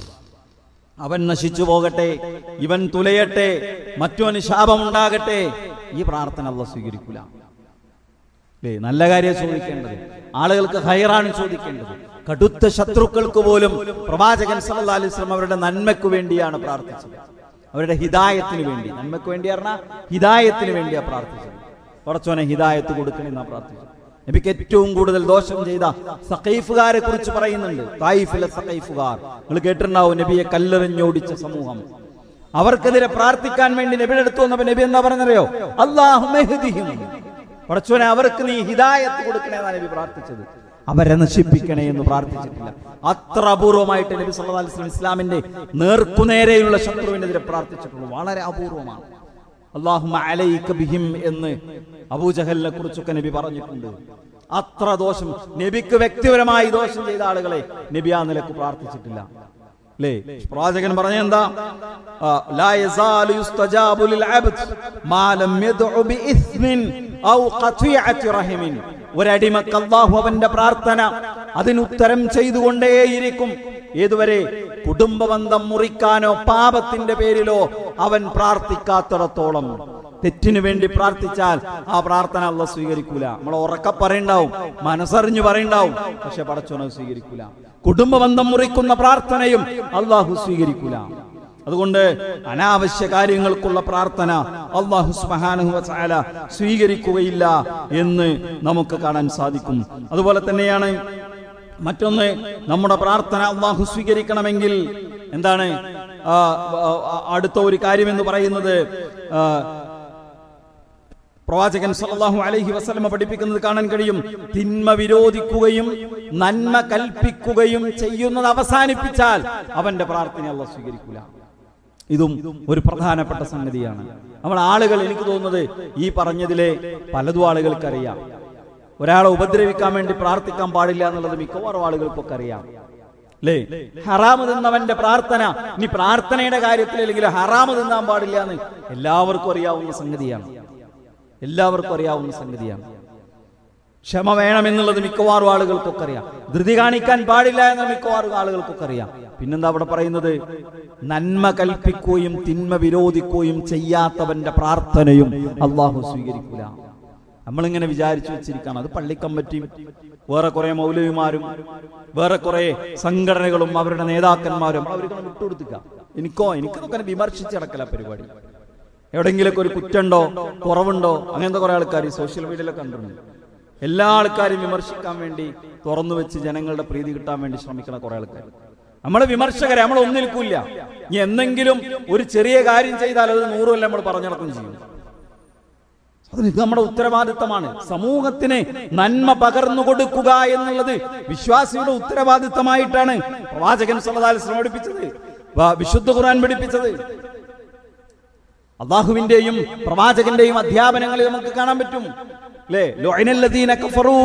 അവൻ നശിച്ചു പോകട്ടെ ഇവൻ തുലയട്ടെ മറ്റവന് ശാപമുണ്ടാകട്ടെ ഈ പ്രാർത്ഥന അള്ളാഹ് സ്വീകരിക്കൂല അല്ലേ നല്ല കാര്യം ചോദിക്കേണ്ടത് ആളുകൾക്ക് ഹൈറാണ് ചോദിക്കേണ്ടത് കടുത്ത ശത്രുക്കൾക്ക് പോലും പ്രവാചകൻ സല്ലല്ലാഹു അലൈഹി വസല്ലം അവരുടെ നന്മയ്ക്ക് വേണ്ടിയാണ് പ്രാർത്ഥിച്ചത് അവരുടെ ഹിദായത്തിന് വേണ്ടി നന്മയ്ക്ക് വേണ്ടി പറഞ്ഞാൽ ഹിദായത്തിന് വേണ്ടിയാണ് പ്രാർത്ഥിച്ചത് പടച്ചോനെ ഹിദായത്ത് കൊടുക്കണമെന്നാ പ്രാർത്ഥിച്ചത് നബിക്ക് ഏറ്റവും കൂടുതൽ ദോഷം ചെയ്ത സഖൈഫുകാരെ കുറിച്ച് പറയുന്നുണ്ട് തായിഫിലെ സഖൈഫുകാർ നിങ്ങൾ കേട്ടിട്ടുണ്ടാവും നബിയെ കല്ലെറിഞ്ഞോടിച്ച സമൂഹം അവർക്കെതിരെ പ്രാർത്ഥിക്കാൻ വേണ്ടി നബിയുടെ അടുത്ത് വന്നപ്പോ നബി എന്താ പറഞ്ഞറിയോ അള്ളാഹു പടച്ചോനെ അവർക്ക് നീ ഹിദായത്ത് കൊടുക്കണേ എന്നാണ് നബി പ്രാർത്ഥിച്ചത് അവരെ നശിപ്പിക്കണേ എന്ന് പ്രാർത്ഥിച്ചിട്ടില്ല അത്ര അപൂർവമായിട്ട് നബി സല്ലല്ലാഹു അലൈഹി വസല്ലം ഇസ്ലാമിന്റെ നേർക്കുനേരെയുള്ള ശത്രുവിനെതിരെ പ്രാർത്ഥിച്ചിട്ടുള്ളൂ വളരെ അപൂർവമാണ് അള്ളാഹുമ അലൈക ബിഹിം എന്ന് അബൂജഹലിനെ കുറിച്ചൊക്കെ നബി പറഞ്ഞിട്ടുണ്ട് അത്ര ദോഷം നബിക്ക് വ്യക്തിപരമായി ദോഷം ചെയ്ത ആളുകളെ നബി ആ നിലക്ക് പ്രാർത്ഥിച്ചിട്ടില്ല അല്ലേ പ്രവാചകൻ പറഞ്ഞ എന്താ ആ, ലാ യസാലു യുസ്തജാബു ലിൽ അബ്ദ് മാ ലം യദ്ഉ ബിഇസ്മിൻ ഔ ഖതിഅത്തി റഹിമിൻ ഒരടിമക്ക് അല്ലാഹു അവന്റെ പ്രാർത്ഥന അതിന് ഉത്തരം ചെയ്തുകൊണ്ടേയിരിക്കും ഏതുവരെ കുടുംബബന്ധം മുറിക്കാനോ പാപത്തിന്റെ പേരിലോ അവൻ പ്രാർത്ഥിക്കാത്തിടത്തോളം തെറ്റിനു വേണ്ടി പ്രാർത്ഥിച്ചാൽ ആ പ്രാർത്ഥന അല്ല സ്വീകരിക്കൂല നമ്മൾ ഉറക്ക പറയണ്ടാവും മനസ്സറിഞ്ഞു പറയണ്ടാവും പക്ഷെ പടച്ചോനെ സ്വീകരിക്കൂല കുടുംബബന്ധം മുറിക്കുന്ന പ്രാർത്ഥനയും അള്ളാഹു സ്വീകരിക്കൂല അതുകൊണ്ട് അനാവശ്യ കാര്യങ്ങൾക്കുള്ള പ്രാർത്ഥന അള്ളാഹു സുബ്ഹാനഹു വ തആല സ്വീകരിക്കുകയില്ല എന്ന് നമുക്ക് കാണാൻ സാധിക്കും അതുപോലെ തന്നെയാണ് മറ്റൊന്ന് നമ്മുടെ പ്രാർത്ഥന അള്ളാഹു സ്വീകരിക്കണമെങ്കിൽ എന്താണ് ആ, ആ, ആ, അടുത്ത ഒരു കാര്യം എന്ന് പറയുന്നത് ആ, പ്രവാചകൻ സല്ലല്ലാഹു അലൈഹി വസല്ലമ പഠിപ്പിക്കുന്നത് കാണാൻ കഴിയും തിന്മ വിരോധിക്കുകയും നന്മ കൽപ്പിക്കുകയും ചെയ്യുന്നത് അവസാനിപ്പിച്ചാൽ അവന്റെ പ്രാർത്ഥന അല്ല സ്വീകരിക്കൂല ഇതും ഒരു പ്രധാനപ്പെട്ട സംഗതിയാണ് നമ്മൾ ആളുകൾ എനിക്ക് തോന്നുന്നത് ഈ പറഞ്ഞതിലെ പലതും ആളുകൾക്കറിയാം ഒരാളെ ഉപദ്രവിക്കാൻ വേണ്ടി പ്രാർത്ഥിക്കാൻ പാടില്ല എന്നുള്ളത് മിക്കവാറും ആളുകൾക്കൊക്കെ അറിയാം അല്ലേ ഹറാമ് തിന്നവന്റെ പ്രാർത്ഥന ഇനി പ്രാർത്ഥനയുടെ കാര്യത്തിൽ അല്ലെങ്കിൽ ഹറാമ് തിന്നാൻ പാടില്ല എന്ന് എല്ലാവർക്കും അറിയാവുന്ന സംഗതിയാണ് എല്ലാവർക്കും അറിയാവുന്ന സംഗതിയാണ് ക്ഷമ വേണമെന്നുള്ളത് മിക്കവാറും ആളുകൾക്കൊക്കെ അറിയാം ധൃതി കാണിക്കാൻ പാടില്ല എന്ന് മിക്കവാറും ആളുകൾക്കൊക്കെ അറിയാം പിന്നെന്താ അവിടെ പറയുന്നത് നന്മ കൽപ്പിക്കുകയും തിന്മ വിരോധിക്കുകയും ചെയ്യാത്തവന്റെ പ്രാർത്ഥനയും അള്ളാഹു സ്വീകരിക്കൂല നമ്മളിങ്ങനെ വിചാരിച്ചു വെച്ചിരിക്കുകയാണ് അത് പള്ളിക്കമ്പറ്റിയും വേറെ കുറെ മൗലവിമാരും വേറെ കുറെ സംഘടനകളും അവരുടെ നേതാക്കന്മാരും അവർക്ക് വിട്ടുകൊടുത്തുക എനിക്കോ എനിക്കൊക്കെ വിമർശിച്ചടക്കല പരിപാടി എവിടെങ്കിലൊക്കെ ഒരു കുറ്റുണ്ടോ കുറവുണ്ടോ അങ്ങനത്തെ കുറെ ആൾക്കാർ സോഷ്യൽ മീഡിയയിലൊക്കെ കണ്ടിട്ടുണ്ട് എല്ലാ ആൾക്കാരും വിമർശിക്കാൻ വേണ്ടി തുറന്നു വെച്ച് ജനങ്ങളുടെ പ്രീതി കിട്ടാൻ വേണ്ടി ശ്രമിക്കുന്ന കുറെ ആൾക്കാർ നമ്മളെ വിമർശകരെ നമ്മൾ ഒന്നിൽക്കൂല്ല ഇനി എന്തെങ്കിലും ഒരു ചെറിയ കാര്യം ചെയ്താൽ അത് നൂറുമല്ല നമ്മൾ പറഞ്ഞു നടക്കും ചെയ്യും അത് ഇത് നമ്മുടെ ഉത്തരവാദിത്തമാണ് സമൂഹത്തിന് നന്മ പകർന്നു കൊടുക്കുക എന്നുള്ളത് വിശ്വാസിയുടെ ഉത്തരവാദിത്തമായിട്ടാണ് പ്രവാചകൻ സല്ലല്ലാഹു പഠിപ്പിച്ചത് വ- വിശുദ്ധ ഖുർആൻ പഠിപ്പിച്ചത് അള്ളാഹുവിന്റെയും പ്രവാചകന്റെയും അധ്യാപനങ്ങളിൽ നമുക്ക് കാണാൻ പറ്റും അല്ലേ ലൊഅനല്ലദീന കഫറൂ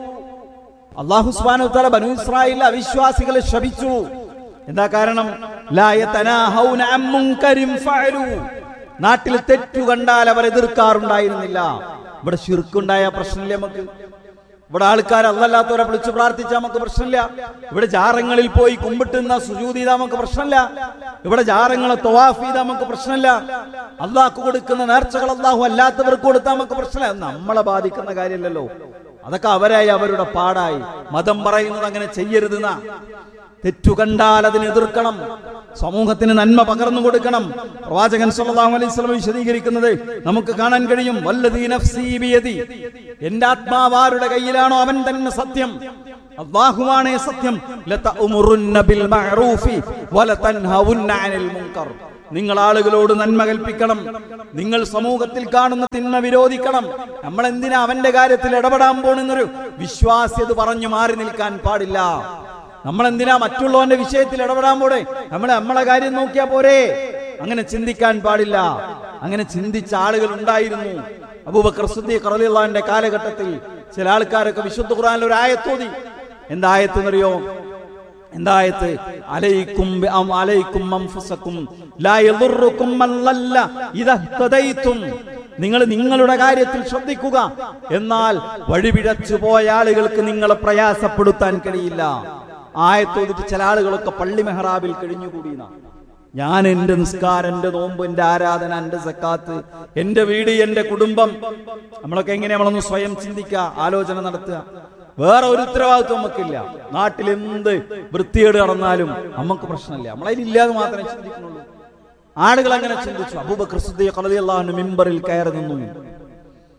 അള്ളാഹു സുബ്ഹാനഹു വതആല ബനൂ ഇസ്രായേലിലെ അവിശ്വാസികളെ ശപിച്ചു എന്താ കാരണം ലാ യതനാഹൗന അൻ മുൻകരിൻ ഫഅലു നാട്ടിൽ തെറ്റു കണ്ടാൽ അവർ എതിർക്കാറുണ്ടായിരുന്നില്ല ഇവിടെ ശിർക്കുണ്ടായ പ്രശ്നമില്ല നമുക്ക് ഇവിടെ ആൾക്കാർ അല്ലല്ലാത്തവരെ വിളിച്ചു പ്രാർത്ഥിച്ചാൽ നമുക്ക് പ്രശ്നമില്ല ഇവിടെ ജാറങ്ങളിൽ പോയി കുമ്പിട്ടുന്ന സുജൂതി ചെയ്താൽ നമുക്ക് പ്രശ്നമില്ല ഇവിടെ ജാറങ്ങളെ തൊവാഫ് ചെയ്താൽ നമുക്ക് പ്രശ്നമില്ല അള്ളാഹ്ക്ക് കൊടുക്കുന്ന നേർച്ചകൾ അള്ളാഹു അല്ലാത്തവർക്ക് കൊടുത്താൽ നമുക്ക് പ്രശ്നമില്ല അത് നമ്മളെ ബാധിക്കുന്ന കാര്യമല്ലല്ലോ അതൊക്കെ അവരായി അവരുടെ പാടായി മതം പറയുന്നത് അങ്ങനെ ചെയ്യരുതെന്നാ തെറ്റു കണ്ടാൽ അതിനെ എതിർക്കണം സമൂഹത്തിന് നന്മ പകർന്നു കൊടുക്കണം പ്രവാചകൻ സല്ലല്ലാഹു അലൈഹി വസല്ലം വിശദീകരിക്കുന്നത് നമുക്ക് കാണാൻ കഴിയും വല്ലദീ നഫ്സീ ബിയദി എന്റെ ആത്മാവാരുടെ കയ്യിലാണോ അവൻ തന്നെ സത്യം അല്ലാഹുവാണേ സത്യം ലതഉമുറുന്ന ബിൽ മഅറൂഫി വലതൻഹവുന്ന അനിൽ മുൻകർ നിങ്ങൾ ആളുകളോട് നന്മ കൽപ്പിക്കണം നിങ്ങൾ സമൂഹത്തിൽ കാണുന്ന തിന്മ വിരോധിക്കണം നമ്മൾ എന്തിനാ അവന്റെ കാര്യത്തിൽ ഇടപെടാൻ പോണെന്നൊരു വിശ്വാസ്യത പറഞ്ഞു മാറി നിൽക്കാൻ പാടില്ല നമ്മൾ എന്തിനാ മറ്റുള്ളവന്റെ വിഷയത്തിൽ ഇടപെടാൻ പോടെ നമ്മൾ നമ്മളെ കാര്യം നോക്കിയാ പോരെ അങ്ങനെ ചിന്തിക്കാൻ പാടില്ല അങ്ങനെ ചിന്തിച്ച ആളുകൾ ഉണ്ടായിരുന്നു അബൂബക്കർ സിദ്ദീഖ് റളിയല്ലാഹുവിന്റെ കാലഘട്ടത്തിൽ ചില ആൾക്കാരൊക്കെ വിശുദ്ധ ഖുർആനിൽ ഒരു ആയത്തോതി എന്താ ആയത്തെന്നറിയോ എന്തായത്ത് അലൈക്കും ബി- അം- അലൈക്കും അൻഫുസക്കും ലാ യദുർറുക്കും മൻ ളല്ല ഇദാ ഇഹ്തദൈതും നിങ്ങൾ നിങ്ങളുടെ കാര്യത്തിൽ ശ്രദ്ധിക്കുക എന്നാൽ വഴിപിഴച്ചു പോയ ആളുകൾക്ക് നിങ്ങളെ പ്രയാസപ്പെടുത്താൻ കഴിയില്ല ആയത്തോതിട്ട് ചില ആളുകളൊക്കെ പള്ളി മെഹ്റാബിൽ കഴിഞ്ഞുകൂടിയെന്ന ഞാൻ എന്റെ നിസ്കാരം എന്റെ നോമ്പ് എന്റെ ആരാധന എന്റെ സക്കാത്ത് എന്റെ വീട് എന്റെ കുടുംബം നമ്മളൊക്കെ എങ്ങനെ നമ്മളൊന്ന് സ്വയം ചിന്തിക്കുക ആലോചന നടത്തുക വേറെ ഒരു ഉത്തരവാദിത്വം നമുക്കില്ല നാട്ടിൽ എന്ത് വൃത്തികേട് നടന്നാലും നമുക്ക് പ്രശ്നമില്ല നമ്മളതിലില്ലാതെ മാത്രമേ ചിന്തിക്കുന്നുള്ളൂ ആളുകൾ അങ്ങനെ ചിന്തിച്ചു അബൂബക്കർ സിദ്ദീഖ് റളിയല്ലാഹു അൻഹു മിമ്പറിൽ കയറി നിന്നു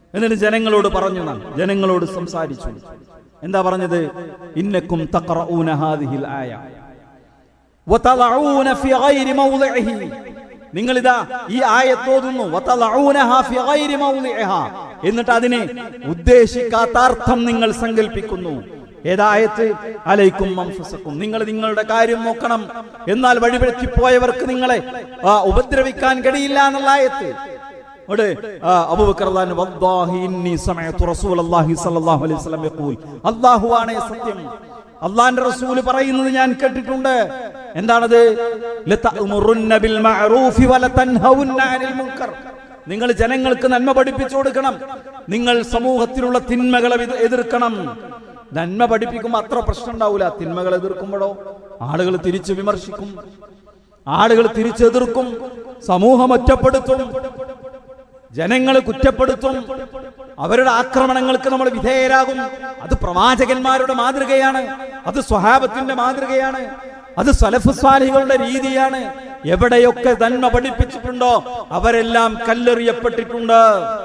എന്നിട്ട് ജനങ്ങളോട് പറഞ്ഞു നാം ജനങ്ങളോട് സംസാരിച്ചു എന്താ പറഞ്ഞത് ഇന്നക്കും തഖറഊന ഹാദിഹിൽ ആയ വതളഊന ഫി ഗൈരി മൗളിഇഹി നിങ്ങൾ ഇതാ ഈ ആയത്തോതുന്നു വതളഊനഹ ഫി ഗൈരി മൗളിഇഹ എന്നിട്ട് അതിനെ ഉദ്ദേശിക്കാത്ത അർത്ഥം നിങ്ങൾ സങ്കല്പിക്കുന്നു ഏതായത്ത് അലൈക്കും മംഫുസക്കും നിങ്ങൾ നിങ്ങളുടെ കാര്യം നോക്കണം എന്നാൽ വഴിവെക്കി പോയവർക്ക് നിങ്ങളെ ആ, ഉപദ്രവിക്കാൻ കഴിയില്ല എന്നുള്ള ആയത്ത് അവിടെ ആ, അബൂബക്കർ റളിയല്ലാഹു അൻഹു, "വല്ലാഹി ഇന്നി സമഅതു റസൂലല്ലാഹി സ്വല്ലല്ലാഹു അലൈഹി വസല്ലം യഖൂൽ അല്ലാഹുവാണ് സത്യം അള്ളാന്റെ റസൂല് പറയുന്നത് ഞാൻ കേട്ടിട്ടുണ്ട് എന്താണത് ലതഅമുറുന്ന ബിൽ മഅറൂഫി വലതൻഹൗന്ന അനിൽ മുൻകർ നിങ്ങൾ ജനങ്ങൾക്ക് നന്മ പഠിപ്പിച്ചു കൊടുക്കണം നിങ്ങൾ സമൂഹത്തിലുള്ള തിന്മകളെ എതി- എതിർക്കണം നന്മ പഠിപ്പിക്കുമ്പോൾ അത്ര പ്രശ്നം ഉണ്ടാവില്ല തിന്മകൾ എതിർക്കുമ്പോഴോ ആളുകൾ തിരിച്ചു വിമർശിക്കും ആളുകൾ തിരിച്ചെതിർക്കും സമൂഹം ഒറ്റപ്പെടുത്തും ജനങ്ങൾ കുറ്റപ്പെടുത്തും അവരുടെ ആക്രമണങ്ങൾക്ക് നമ്മൾ വിധേയരാകും അത് പ്രവാചകന്മാരുടെ മാതൃകയാണ് അത് സ്വഹാബത്തിന്റെ മാതൃകയാണ് അത് സലഫ് സ്വാലികളുടെ രീതിയാണ് എവിടെയൊക്കെ നന്മ പഠിപ്പിച്ചിട്ടുണ്ടോ അവരെല്ലാം കല്ലെറിയപ്പെട്ടിട്ടുണ്ട്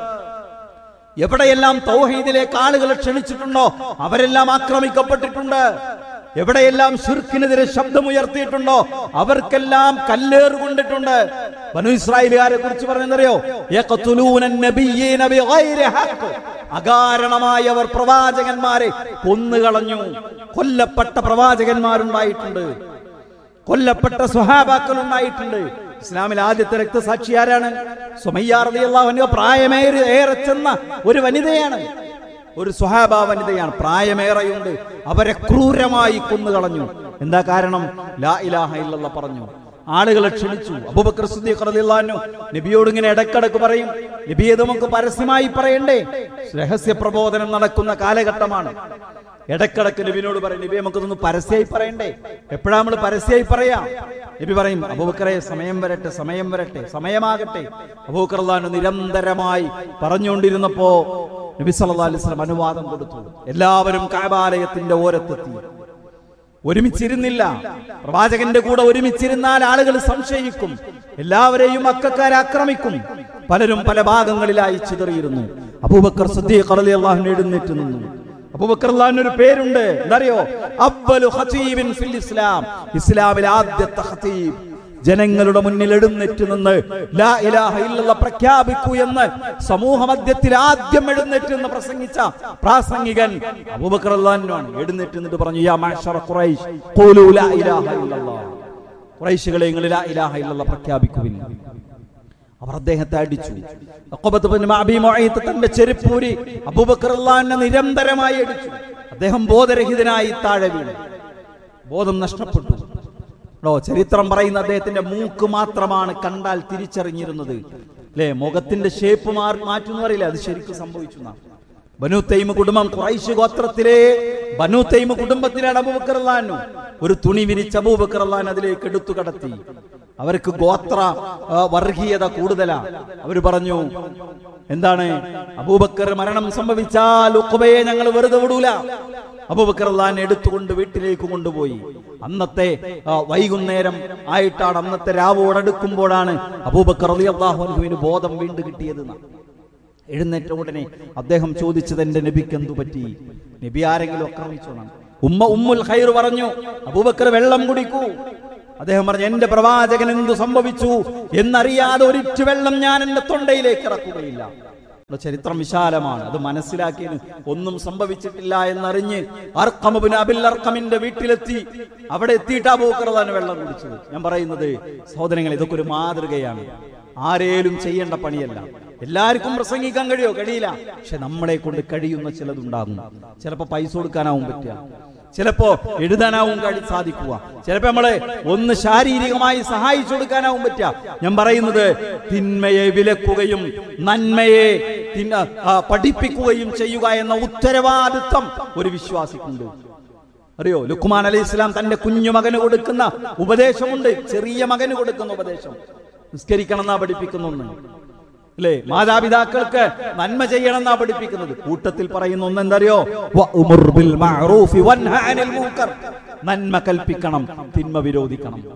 എവിടെയെല്ലാം തൗഹീദിലേക്ക് ആളുകളെ ക്ഷണിച്ചിട്ടുണ്ടോ അവരെല്ലാം ആക്രമിക്കപ്പെട്ടിട്ടുണ്ട് എവിടെയെല്ലാം ഷിർക്കിനെതിരെ ശബ്ദമുയർത്തിയിട്ടുണ്ടോ അവർക്കെല്ലാം കല്ലേറ് കൊണ്ടിട്ടുണ്ട് ബനു ഇസ്രായേലുകാരെ കുറിച്ച് പറയുന്നറിയോ യഖ്തുലൂന നബിയ്യീന ബിഗൈരി ഹഖ്. അകാരണമായി അവർ പ്രവാചകന്മാരെ കൊന്നുകളഞ്ഞു കൊല്ലപ്പെട്ട പ്രവാചകന്മാരുണ്ടായിട്ടുണ്ട് കൊല്ലപ്പെട്ട സ്വഹാബാക്കൾ ഉണ്ടായിട്ടുണ്ട് ഇസ്ലാമിൽ ആദ്യത്തെ രക്തസാക്ഷി ആരാണ് സുമയ്യാറിയാഹുവിന്റെ പ്രായമേറി ഏറെ ചെന്ന ഒരു വനിതയാണ് ഒരു സ്വഹാബ വനിതയാണ് പ്രായമേറെയുണ്ട് അവരെ ക്രൂരമായി കൊന്നുകളഞ്ഞു എന്താ കാരണം ലാ ഇലാഹ ഇല്ലല്ലാ പറഞ്ഞു ആളുകളെ ക്ഷണിച്ചു അബൂബക്കർ സിദ്ദീഖ് റളിയല്ലാഹു അൻഹു നബിയോട് ഇങ്ങനെ ഇടക്കിടക്ക് പറയും നബിയെ നമുക്ക് പരസ്യമായി പറയണ്ടേ രഹസ്യ പ്രബോധനം നടക്കുന്ന കാലഘട്ടമാണ് ഇടക്കിടക്ക് നബിനോട് പറയും നബി നമുക്കൊന്ന് പരസ്യമായി പറയണ്ടേ എപ്പോഴാ നമ്മൾ പരസ്യമായി പറയാ നബി പറയും അബൂബക്കറെ സമയം വരട്ടെ സമയം വരട്ടെ സമയമാകട്ടെ അബൂബക്കർ അള്ളാഹു നിരന്തരമായി പറഞ്ഞുകൊണ്ടിരുന്നപ്പോ നബി സല്ലല്ലാഹു അലൈഹി വസല്ലം അനുവാദം കൊടുത്തു എല്ലാവരും കാബാലയത്തിന്റെ ഓരത്തെത്തി ഒരുമിച്ചിരുന്നില്ല പ്രവാചകന്റെ കൂടെ ഒരുമിച്ചിരുന്നാൽ ആളുകൾ സംശയിക്കും എല്ലാവരെയും അക്കക്കാരെ ആക്രമിക്കും പലരും പല ഭാഗങ്ങളിലായി ചിതറിയിരുന്നു അബൂബക്കർ സിദ്ദീഖ് റളിയല്ലാഹു അൻഹു എഴുന്നേറ്റ് നിന്നു അബൂബക്കർ അള്ളാഹിന് ഒരു പേരുണ്ട് എന്തറിയോ അവ്വലു ഖതീബിൻ ഫിൽ ഇസ്ലാം ഇസ്ലാമിലെ ആദ്യത്തെ ഖതീബ് ജനങ്ങളുടെ മുന്നിൽ എഴുന്നേറ്റ് നിന്ന് ലാ ഇലാഹ ഇല്ലല്ലാഹ് പ്രഖ്യാപിക്കൂ എന്ന് സമൂഹ മധ്യത്തിൽ ആദ്യം എഴുന്നേറ്റ് നിന്ന് പ്രസംഗിച്ച പ്രാസംഗികൻ അബൂബക്കർ അള്ളാഹിനാണ് എഴുന്നേറ്റ് നിന്നിട്ട് പറഞ്ഞു യാ മാഷറ ഖുറൈശ് ഖൂലു ലാ ഇലാഹ ഇല്ലല്ലാഹ് ഖുറൈശികളെ നിങ്ങൾ ലാ ഇലാഹ ഇല്ലല്ലാഹ് പ്രഖ്യാപിക്കുവിൻ അവർ അദ്ദേഹത്തെ അടിച്ചു അഖബത്ത് ബിൻ മഅബി മുഈത്ത് തന്റെ ചെരുപ്പൂരി അബൂബക്കർ അള്ളാഹിനെ നിരന്തരമായി അടിച്ചു അദ്ദേഹം ബോധരഹിതനായി താഴെ വീണു ബോധം നഷ്ടപ്പെട്ടു ോ ചരിത്രം പറയുന്ന അദ്ദേഹത്തിന്റെ മൂക്ക് മാത്രമാണ് കണ്ടാൽ തിരിച്ചറിഞ്ഞിരുന്നത് അല്ലേ മുഖത്തിന്റെ ഷേപ്പ് മാറ്റുന്ന പറയില്ല അത് ശരിക്കും സംഭവിച്ചു എന്നാ. ബനു തൈമ കുടുംബം കുറൈശ് ഗോത്രത്തിലെ ബനു തൈമ കുടുംബത്തിലാണ് അബൂബക്കർ അള്ളഹാനു ഒരു തുണി വിരിച്ച് അബൂബക്കർ അള്ളഹാൻ അതിലേക്ക് എടുത്തു കടത്തി അവർക്ക് ഗോത്ര ആ, വർഗീയത കൂടുതലാ അവര് പറഞ്ഞു എന്താണ് അബൂബക്കർ മരണം സംഭവിച്ചാൽ ഉഖബയെ ഞങ്ങൾ വെറുതെ വിടൂല അബൂബക്കർ അള്ളഹാൻ എടുത്തുകൊണ്ട് വീട്ടിലേക്ക് കൊണ്ടുപോയി അന്നത്തെ ആ, വൈകുന്നേരം ആയിട്ടാണ് അന്നത്തെ രാവോടടുക്കുമ്പോഴാണ് അബൂബക്കർ അലി അള്ളാഹുവിന് ബോധം വീണ്ടും കിട്ടിയത് എന്നാ. എഴുന്നേറ്റ ഉടനെ അദ്ദേഹം ചോദിച്ചത് എന്റെ നബിക്ക് എന്തു പറ്റി നബി ആരെങ്കിലും ആക്രമിച്ചോണം ഉമ്മ ഉമ്മുൽ ഖൈർ പറഞ്ഞു അബൂബക്കർ വെള്ളം കുടിക്കൂ അദ്ദേഹം പറഞ്ഞു എന്റെ പ്രവാചകൻ എന്തു സംഭവിച്ചു എന്നറിയാതെ ഒരിറ്റു വെള്ളം ഞാൻ എന്റെ തൊണ്ടയിലേക്ക് ഇറക്കുകയില്ല ഇവിടെ ചരിത്രം വിശാലമാണ് അത് മനസ്സിലാക്കിയതിന് ഒന്നും സംഭവിച്ചിട്ടില്ല എന്നറിഞ്ഞ് അർക്കമബിൻ അബിൽ അർക്കമിന്റെ വീട്ടിലെത്തി അവിടെ എത്തിയിട്ട് അബൂക്കറതാണ് വെള്ളം കുടിച്ചത് ഞാൻ പറയുന്നത് സഹോദരങ്ങൾ ഇതൊക്കെ ഒരു മാതൃകയാണ് ആരേലും ചെയ്യേണ്ട പണിയല്ല എല്ലാവർക്കും പ്രസംഗിക്കാൻ കഴിയോ കഴിയില്ല പക്ഷെ നമ്മളെ കൊണ്ട് കഴിയുന്ന ചിലതുണ്ടാകും ചിലപ്പോ പൈസ കൊടുക്കാനാവും പറ്റുക ചിലപ്പോ എഴുതാനാവും കഴി സാധിക്കുക ചിലപ്പോ നമ്മളെ ഒന്ന് ശാരീരികമായി സഹായിച്ചു കൊടുക്കാനാവും പറ്റുക ഞാൻ പറയുന്നത് തിന്മയെ വിലക്കുകയും നന്മയെ തിന്ന- ആ, പഠിപ്പിക്കുകയും ചെയ്യുക എന്ന ഉത്തരവാദിത്വം ഒരു വിശ്വാസിക്കുണ്ട് അറിയോ ലുക്മാൻ അലൈഹി ഇസ്ലാം തന്റെ കുഞ്ഞു മകന് കൊടുക്കുന്ന ഉപദേശമുണ്ട് ചെറിയ മകന് കൊടുക്കുന്ന ഉപദേശം നിസ്കരിക്കണം എന്നാ പഠിപ്പിക്കുന്നു ഒന്ന്. അല്ലേ മാതാപിതാക്കൾക്ക് നന്മ ചെയ്യണം എന്നാ പഠിപ്പിക്കുന്നത് കൂട്ടത്തിൽ പറയുന്ന ഒന്ന് എന്തറിയോ വഅ്മുർ ബിൽ മഅറൂഫി വൻഹ അനിൽ മുൻകർ. നന്മ കൽപ്പിക്കണം തിന്മ വിരോധിക്കണം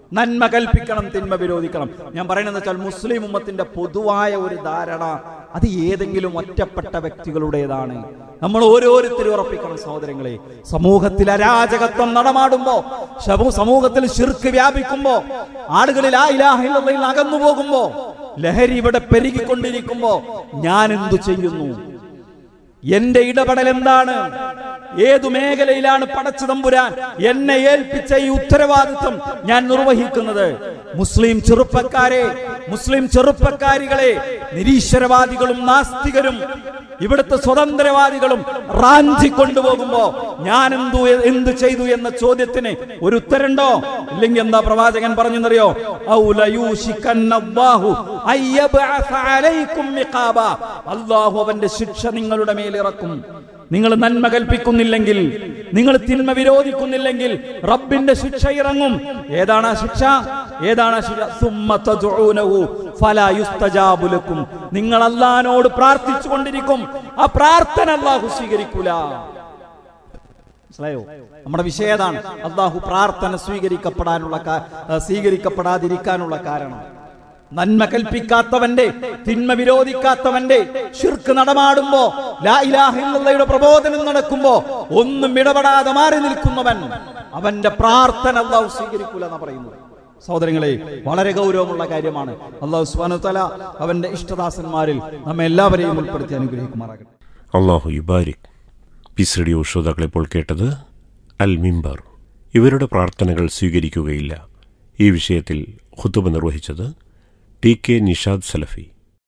നന്മ കൽപ്പിക്കണം തിന്മ വിരോധിക്കണം ഞാൻ പറയുന്നത് വെച്ചാൽ മുസ്ലിം ഉമ്മത്തിന്റെ പൊതുവായ ഒരു ധാരണ അത് ഏതെങ്കിലും ഒറ്റപ്പെട്ട വ്യക്തികളുടേതാണ് നമ്മൾ ഓരോരുത്തരും ഉറപ്പിക്കണം സഹോദരങ്ങളെ സമൂഹത്തിൽ അരാജകത്വം നടമാടുമ്പോ ശമൂ- സമൂഹത്തിൽ ശിർക്ക് വ്യാപിക്കുമ്പോ ആളുകളിൽ ആ ഇലാഹിൽ അകന്നു പോകുമ്പോ ലഹരി ഇവിടെ പെരുകിക്കൊണ്ടിരിക്കുമ്പോ ഞാൻ എന്തു ചെയ്യുന്നു എന്റെ ഇടപെടൽ എന്താണ് ഏതു മേഖലയിലാണ് പടച്ചു തമ്പുരാൻ എന്നെ ഏൽപ്പിച്ച ഈ ഉത്തരവാദിത്വം ഞാൻ നിർവഹിക്കുന്നത് മുസ്ലിം ചെറുപ്പക്കാരെ മുസ്ലിം ചെറുപ്പക്കാരികളെ നിരീശ്വരവാദികളും നാസ്തികരും ഇവിടുത്തെ സ്വതന്ത്രവാദികളും റാഞ്ചി കൊണ്ടുപോകുമ്പോ ഞാൻ എന്തു എന്ത് ചെയ്തു എന്ന ചോദ്യത്തിന് ഒരു ഉത്തരണ്ടോ ഇല്ലെങ്കിൽ എന്താ പ്രവാചകൻ പറഞ്ഞെന്നറിയോ ഔ ലയൂശിക്കന്നല്ലാഹു അയ്യബ്അസ അലൈക്കും ഇഖാബ. അല്ലാഹു അവന്റെ ശിക്ഷ നിങ്ങളുടെ മേലിറക്കും നിങ്ങൾ നന്മ കൽപ്പിക്കുന്നില്ലെങ്കിൽ നിങ്ങൾ തിന്മ വിരോധിക്കുന്നില്ലെങ്കിൽ റബ്ബിന്റെ ശിക്ഷ ഇറങ്ങും ഏതാണ് ആ ശിക്ഷ ഏതാണ് ആ ശിക്ഷ സുമ്മ തദ്ഉനഹു ഫലാ യുസ്തജാബു ലക്കും നിങ്ങൾ അല്ലാഹനോട് പ്രാർത്ഥിച്ചു കൊണ്ടിരിക്കും ആ പ്രാർത്ഥന അല്ലാഹു സ്വീകരിക്കൂല മനസ്സിലായോ നമ്മുടെ വിഷയം ഏതാണ് അള്ളാഹു പ്രാർത്ഥന സ്വീകരിക്കപ്പെടാനുള്ള കാ- ആ, സ്വീകരിക്കപ്പെടാതിരിക്കാനുള്ള കാരണം നന്മ കൽപ്പിക്കാത്തവന്റെ തിന്മ വിരോധിക്കാത്തവന്റെ ഷിർക്ക് നടമാടുമ്പോ ലാ ഇലാഹ ഇല്ലല്ലയുടെ പ്രബോധനം നടക്കുമ്പോ ഒന്നും ഇടപെടാതെ മാറി നിൽക്കുന്നവൻ അവന്റെ പ്രാർത്ഥന അള്ളാഹു സ്വീകരിക്കൂല എന്നാ പറയുന്നത് സഹോദരങ്ങളെ വളരെ ഗൗരവമുള്ള കാര്യമാണ് അള്ളാഹു സുബ്ഹാനഹു തല അവന്റെ ഇഷ്ടദാസന്മാരിൽ നമ്മെ എല്ലാവരെയും ഉൾപ്പെടുത്തി അനുഗ്രഹിക്കുമാറാകട്ടെ അള്ളാഹു യുബാരിക് പീസ് റേഡിയോ ശ്രോതാക്കൾ ഇപ്പോൾ കേട്ടത് അൽ മിമ്പർ ഇവരുടെ പ്രാർത്ഥനകൾ സ്വീകരിക്കുകയില്ല ഈ വിഷയത്തിൽ ഖുത്തുബ നിർവഹിച്ചത് ടി കെ നിഷാദ് സലഫി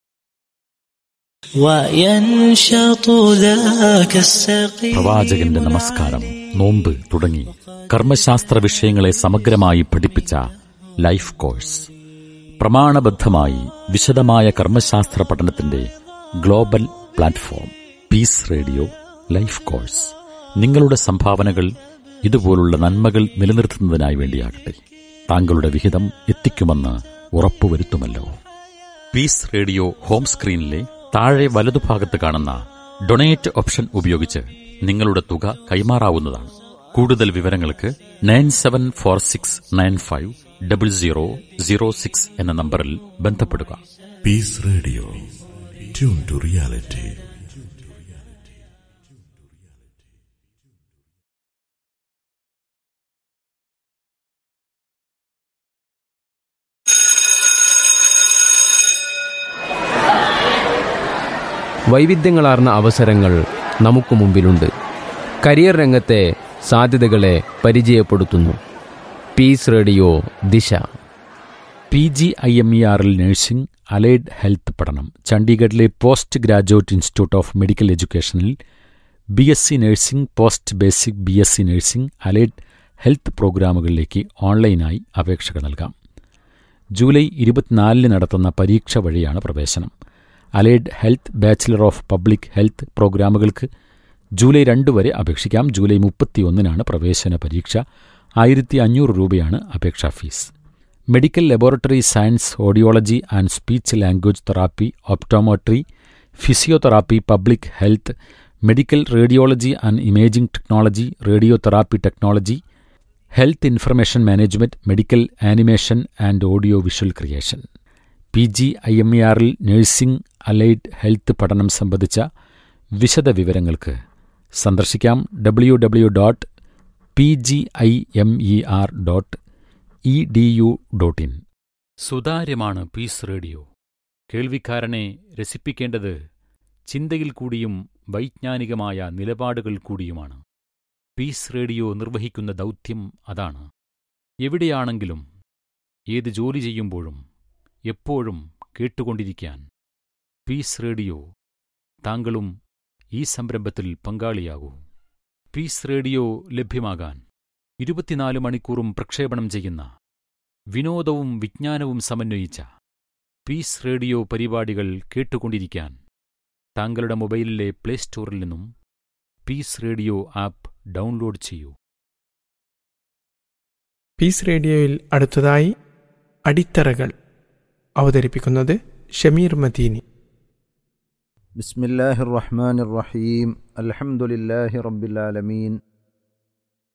وينشط ذاك السقيم പ്രവാചകന്റെ നമസ്കാരം നോമ്പ് തുടങ്ങി കർമ്മശാസ്ത്ര വിഷയങ്ങളെ സമഗ്രമായി പഠിപ്പിച്ച ലൈഫ് കോഴ്സ് പ്രമാണബദ്ധമായി വിശദമായ കർമ്മശാസ്ത്ര പഠനത്തിന്റെ global platform peace radio life course നിങ്ങളുടെ സംഭാവനകൾ ഇതുപോലുള്ള നന്മകൾ നിലനിർത്തുന്നതിനായി വേണ്ടിയാകട്ടെ താങ്കളുടെ വിഹിതം എത്തിക്കുമെന്ന് ഉറപ്പുവരുത്തുമല്ലോ പീസ് റേഡിയോ ഹോം സ്ക്രീനിലെ താഴെ വലതുഭാഗത്ത് കാണുന്ന ഡൊണേറ്റ് ഓപ്ഷൻ ഉപയോഗിച്ച് നിങ്ങളുടെ തുക കൈമാറാവുന്നതാണ് കൂടുതൽ വിവരങ്ങൾക്ക് nine seven four six nine five double zero zero six എന്ന നമ്പറിൽ ബന്ധപ്പെടുക Peace Radio. Tune to reality. വൈവിധ്യങ്ങളാർന്ന അവസരങ്ങൾ നമുക്ക് മുമ്പിലുണ്ട് കരിയർ രംഗത്തെ സാധ്യതകളെ പരിചയപ്പെടുത്തുന്നു peace radio Disha P G I M E ആറിൽ നഴ്സിംഗ് അലൈഡ് ഹെൽത്ത് പഠനം ചണ്ഡീഗഡിലെ post graduate institute of medical എഡ്യൂക്കേഷനിൽ B S C nursing post basic B S C nursing allied health പ്രോഗ്രാമുകളിലേക്ക് ഓൺലൈനായി അപേക്ഷകൾ നൽകാം ജൂലൈ ഇരുപത്തിനാലിന് നടത്തുന്ന പരീക്ഷ വഴിയാണ് പ്രവേശനം allied health bachelor of public health പ്രോഗ്രാമുകൾക്ക് ജൂലൈ രണ്ട് വരെ അപേക്ഷിക്കാം ജൂലൈ മുപ്പത്തിയൊന്നിനാണ് പ്രവേശന പരീക്ഷ ആയിരത്തി അഞ്ഞൂറ് രൂപയാണ് അപേക്ഷാ fees medical laboratory science audiology and speech language therapy optometry physiotherapy public health medical radiology and imaging technology radiotherapy technology health information management medical animation and audio visual creation P G I M E ആറിൽ nursing allied health പഠനം സംബന്ധിച്ച വിശദ വിവരങ്ങൾക്ക് സന്ദർശിക്കാം W W dot P G I M E R dot E D U dot in സുതാര്യമാണ് peace radio കേൾവിക്കാരനെ രസിപ്പിക്കേണ്ടത് ചിന്തയിൽ കൂടിയും വൈജ്ഞാനികമായ നിലപാടുകൾ കൂടിയുമാണ് പീസ് റേഡിയോ നിർവഹിക്കുന്ന ദൗത്യം അതാണ് എവിടെയാണെങ്കിലും ഏത് ജോലി ചെയ്യുമ്പോഴും എപ്പോഴും കേട്ടുകൊണ്ടിരിക്കാൻ പീസ് റേഡിയോ താങ്കളും ഈ സംരംഭത്തിൽ പങ്കാളിയാകൂ പീസ് റേഡിയോ ലഭ്യമാകാൻ ഇരുപത്തിനാല് മണിക്കൂറും പ്രക്ഷേപണം ചെയ്യുന്ന വിനോദവും വിജ്ഞാനവും സമന്വയിച്ച പീസ് റേഡിയോ പരിപാടികൾ കേട്ടുകൊണ്ടിരിക്കാൻ താങ്കളുടെ മൊബൈലിലെ പ്ലേ സ്റ്റോറിൽ നിന്നും പീസ് റേഡിയോ ആപ്പ് ഡൗൺലോഡ് ചെയ്യൂ പീസ് റേഡിയോയിൽ അടുത്തതായി അടിത്തറകൾ അവതരിപ്പിക്കുന്നത് ഷമീർ മദീനി بسم الله الرحمن الرحيم الحمد لله رب العالمين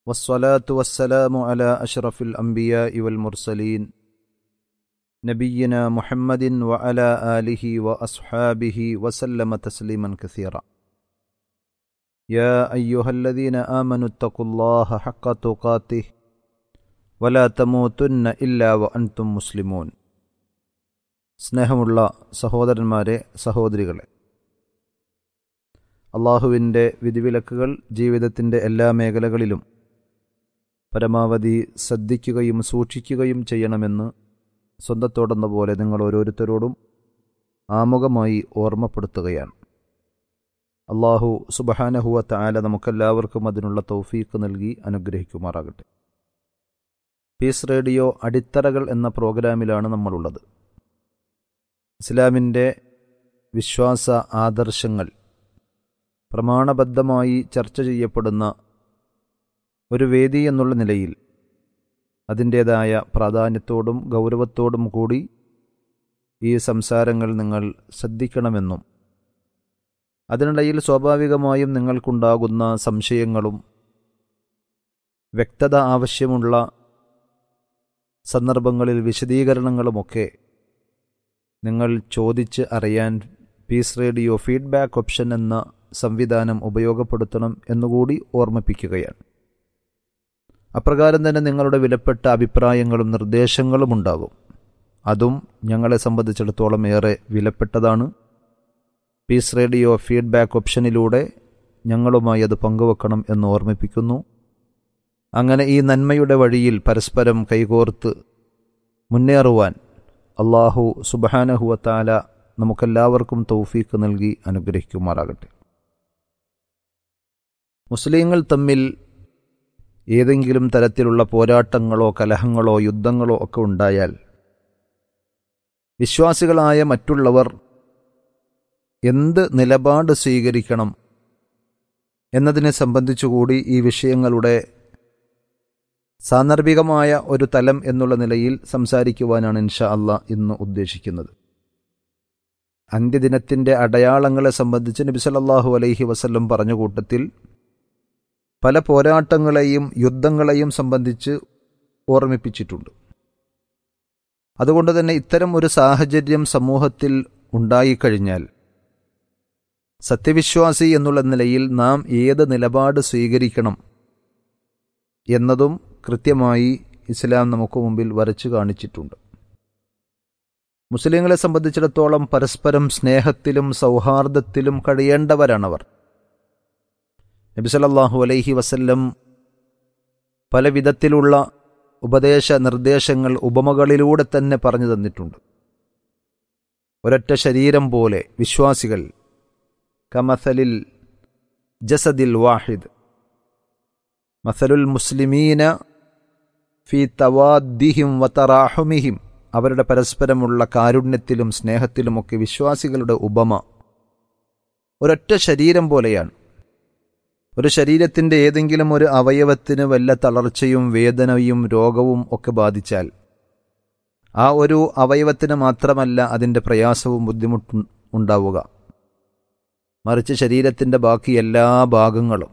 والصلاة والسلام على أشرف الأنبياء والمرسلين نبينا محمد وعلى آله وأصحابه وسلم تسليما كثيرا يا أيها الذين آمنوا اتقوا الله حق تقاته ولا تموتن إلا وأنتم مسلمون സ്നേഹമുള്ള സഹോദരന്മാരെ സഹോദരികളെ അള്ളാഹുവിൻ്റെ വിധിവിലക്കുകൾ ജീവിതത്തിൻ്റെ എല്ലാ മേഖലകളിലും പരമാവധി ശ്രദ്ധിക്കുകയും സൂക്ഷിക്കുകയും ചെയ്യണമെന്ന് സ്വന്തത്തോടെന്ന പോലെ നിങ്ങൾ ഓരോരുത്തരോടും ആമുഖമായി ഓർമ്മപ്പെടുത്തുകയാണ് അള്ളാഹു സുബഹാനഹുവ താല നമുക്കെല്ലാവർക്കും അതിനുള്ള തൗഫീക്ക് നൽകി അനുഗ്രഹിക്കുമാറാകട്ടെ പീസ് റേഡിയോ അടിത്തറകൾ എന്ന പ്രോഗ്രാമിലാണ് നമ്മളുള്ളത് ഇസ്ലാമിൻ്റെ വിശ്വാസ ആദർശങ്ങൾ പ്രമാണബദ്ധമായി ചർച്ച ചെയ്യപ്പെടുന്ന ഒരു വേദി എന്നുള്ള നിലയിൽ അതിൻ്റേതായ പ്രാധാന്യത്തോടും ഗൗരവത്തോടും കൂടി ഈ സംസാരങ്ങൾ നിങ്ങൾ ശ്രദ്ധിക്കണമെന്നും അതിനിടയിൽ സ്വാഭാവികമായും നിങ്ങൾക്കുണ്ടാകുന്ന സംശയങ്ങളും വ്യക്തത ആവശ്യമുള്ള സന്ദർഭങ്ങളിൽ വിശദീകരണങ്ങളുമൊക്കെ നിങ്ങൾ ചോദിച്ച് അറിയാൻ പീസ് റേഡിയോ ഫീഡ്ബാക്ക് ഓപ്ഷൻ എന്ന സംവിധാനം ഉപയോഗപ്പെടുത്തണം എന്നുകൂടി ഓർമ്മിപ്പിക്കുകയാണ് അപ്രകാരം തന്നെ നിങ്ങളുടെ വിലപ്പെട്ട അഭിപ്രായങ്ങളും നിർദ്ദേശങ്ങളും ഉണ്ടാകും അതും ഞങ്ങളെ സംബന്ധിച്ചിടത്തോളം ഏറെ വിലപ്പെട്ടതാണ് പീസ് റേഡിയോ ഫീഡ്ബാക്ക് ഓപ്ഷനിലൂടെ ഞങ്ങളുമായി അത് പങ്കുവെക്കണം എന്ന് ഓർമ്മിപ്പിക്കുന്നു അങ്ങനെ ഈ നന്മയുടെ വഴിയിൽ പരസ്പരം കൈകോർത്ത് മുന്നേറുവാൻ അള്ളാഹു സുബഹാനഹുവത്താല നമുക്കെല്ലാവർക്കും തൗഫീക്ക് നൽകി അനുഗ്രഹിക്കുമാറാകട്ടെ മുസ്ലിങ്ങൾ തമ്മിൽ ഏതെങ്കിലും തരത്തിലുള്ള പോരാട്ടങ്ങളോ കലഹങ്ങളോ യുദ്ധങ്ങളോ ഒക്കെ ഉണ്ടായാൽ വിശ്വാസികളായ മറ്റുള്ളവർ എന്ത് നിലപാട് സ്വീകരിക്കണം എന്നതിനെ സംബന്ധിച്ചുകൂടി ഈ വിഷയങ്ങളുടെ സാന്ദർഭികമായ ഒരു തലം എന്നുള്ള നിലയിൽ സംസാരിക്കുവാനാണ് ഇൻഷാ അള്ളാ ഇന്ന് ഉദ്ദേശിക്കുന്നത് അന്ത്യദിനത്തിൻ്റെ അടയാളങ്ങളെ സംബന്ധിച്ച് നബി സല്ലല്ലാഹു അലൈഹി വസല്ലം പറഞ്ഞ കൂട്ടത്തിൽ പല പോരാട്ടങ്ങളെയും യുദ്ധങ്ങളെയും സംബന്ധിച്ച് ഓർമ്മിപ്പിച്ചിട്ടുണ്ട് അതുകൊണ്ട് തന്നെ ഇത്തരം ഒരു സാഹചര്യം സമൂഹത്തിൽ ഉണ്ടായിക്കഴിഞ്ഞാൽ സത്യവിശ്വാസി എന്നുള്ള നിലയിൽ നാം ഏത് നിലപാട് സ്വീകരിക്കണം എന്നതും കൃത്യമായി ഇസ്ലാം നമുക്ക് മുമ്പിൽ വരച്ചു കാണിച്ചിട്ടുണ്ട് മുസ്ലിങ്ങളെ സംബന്ധിച്ചിടത്തോളം പരസ്പരം സ്നേഹത്തിലും സൗഹാർദ്ദത്തിലും കഴിയേണ്ടവരാണവർ നബിസലല്ലാഹു അലൈഹി വസല്ലം പല വിധത്തിലുള്ള ഉപദേശ നിർദ്ദേശങ്ങൾ ഉപമകളിലൂടെ തന്നെ പറഞ്ഞു തന്നിട്ടുണ്ട് ഒരൊറ്റ ശരീരം പോലെ വിശ്വാസികൾ കമസലിൽ ജസദിൽ വാഹിദ് മസലുൽ മുസ്ലിമീന ഫി തവാദ്ദിഹിം വതറാഹുമിഹിം അവരുടെ പരസ്പരമുള്ള കാരുണ്യത്തിലും സ്നേഹത്തിലുമൊക്കെ വിശ്വാസികളുടെ ഉപമ ഒരൊറ്റ ശരീരം പോലെയാണ് ഒരു ശരീരത്തിൻ്റെ ഏതെങ്കിലും ഒരു അവയവത്തിന് വല്ല തളർച്ചയും വേദനയും രോഗവും ഒക്കെ ബാധിച്ചാൽ ആ ഒരു അവയവത്തിന് മാത്രമല്ല അതിൻ്റെ പ്രയാസവും ബുദ്ധിമുട്ടും ഉണ്ടാവുക മറിച്ച് ശരീരത്തിൻ്റെ ബാക്കി എല്ലാ ഭാഗങ്ങളും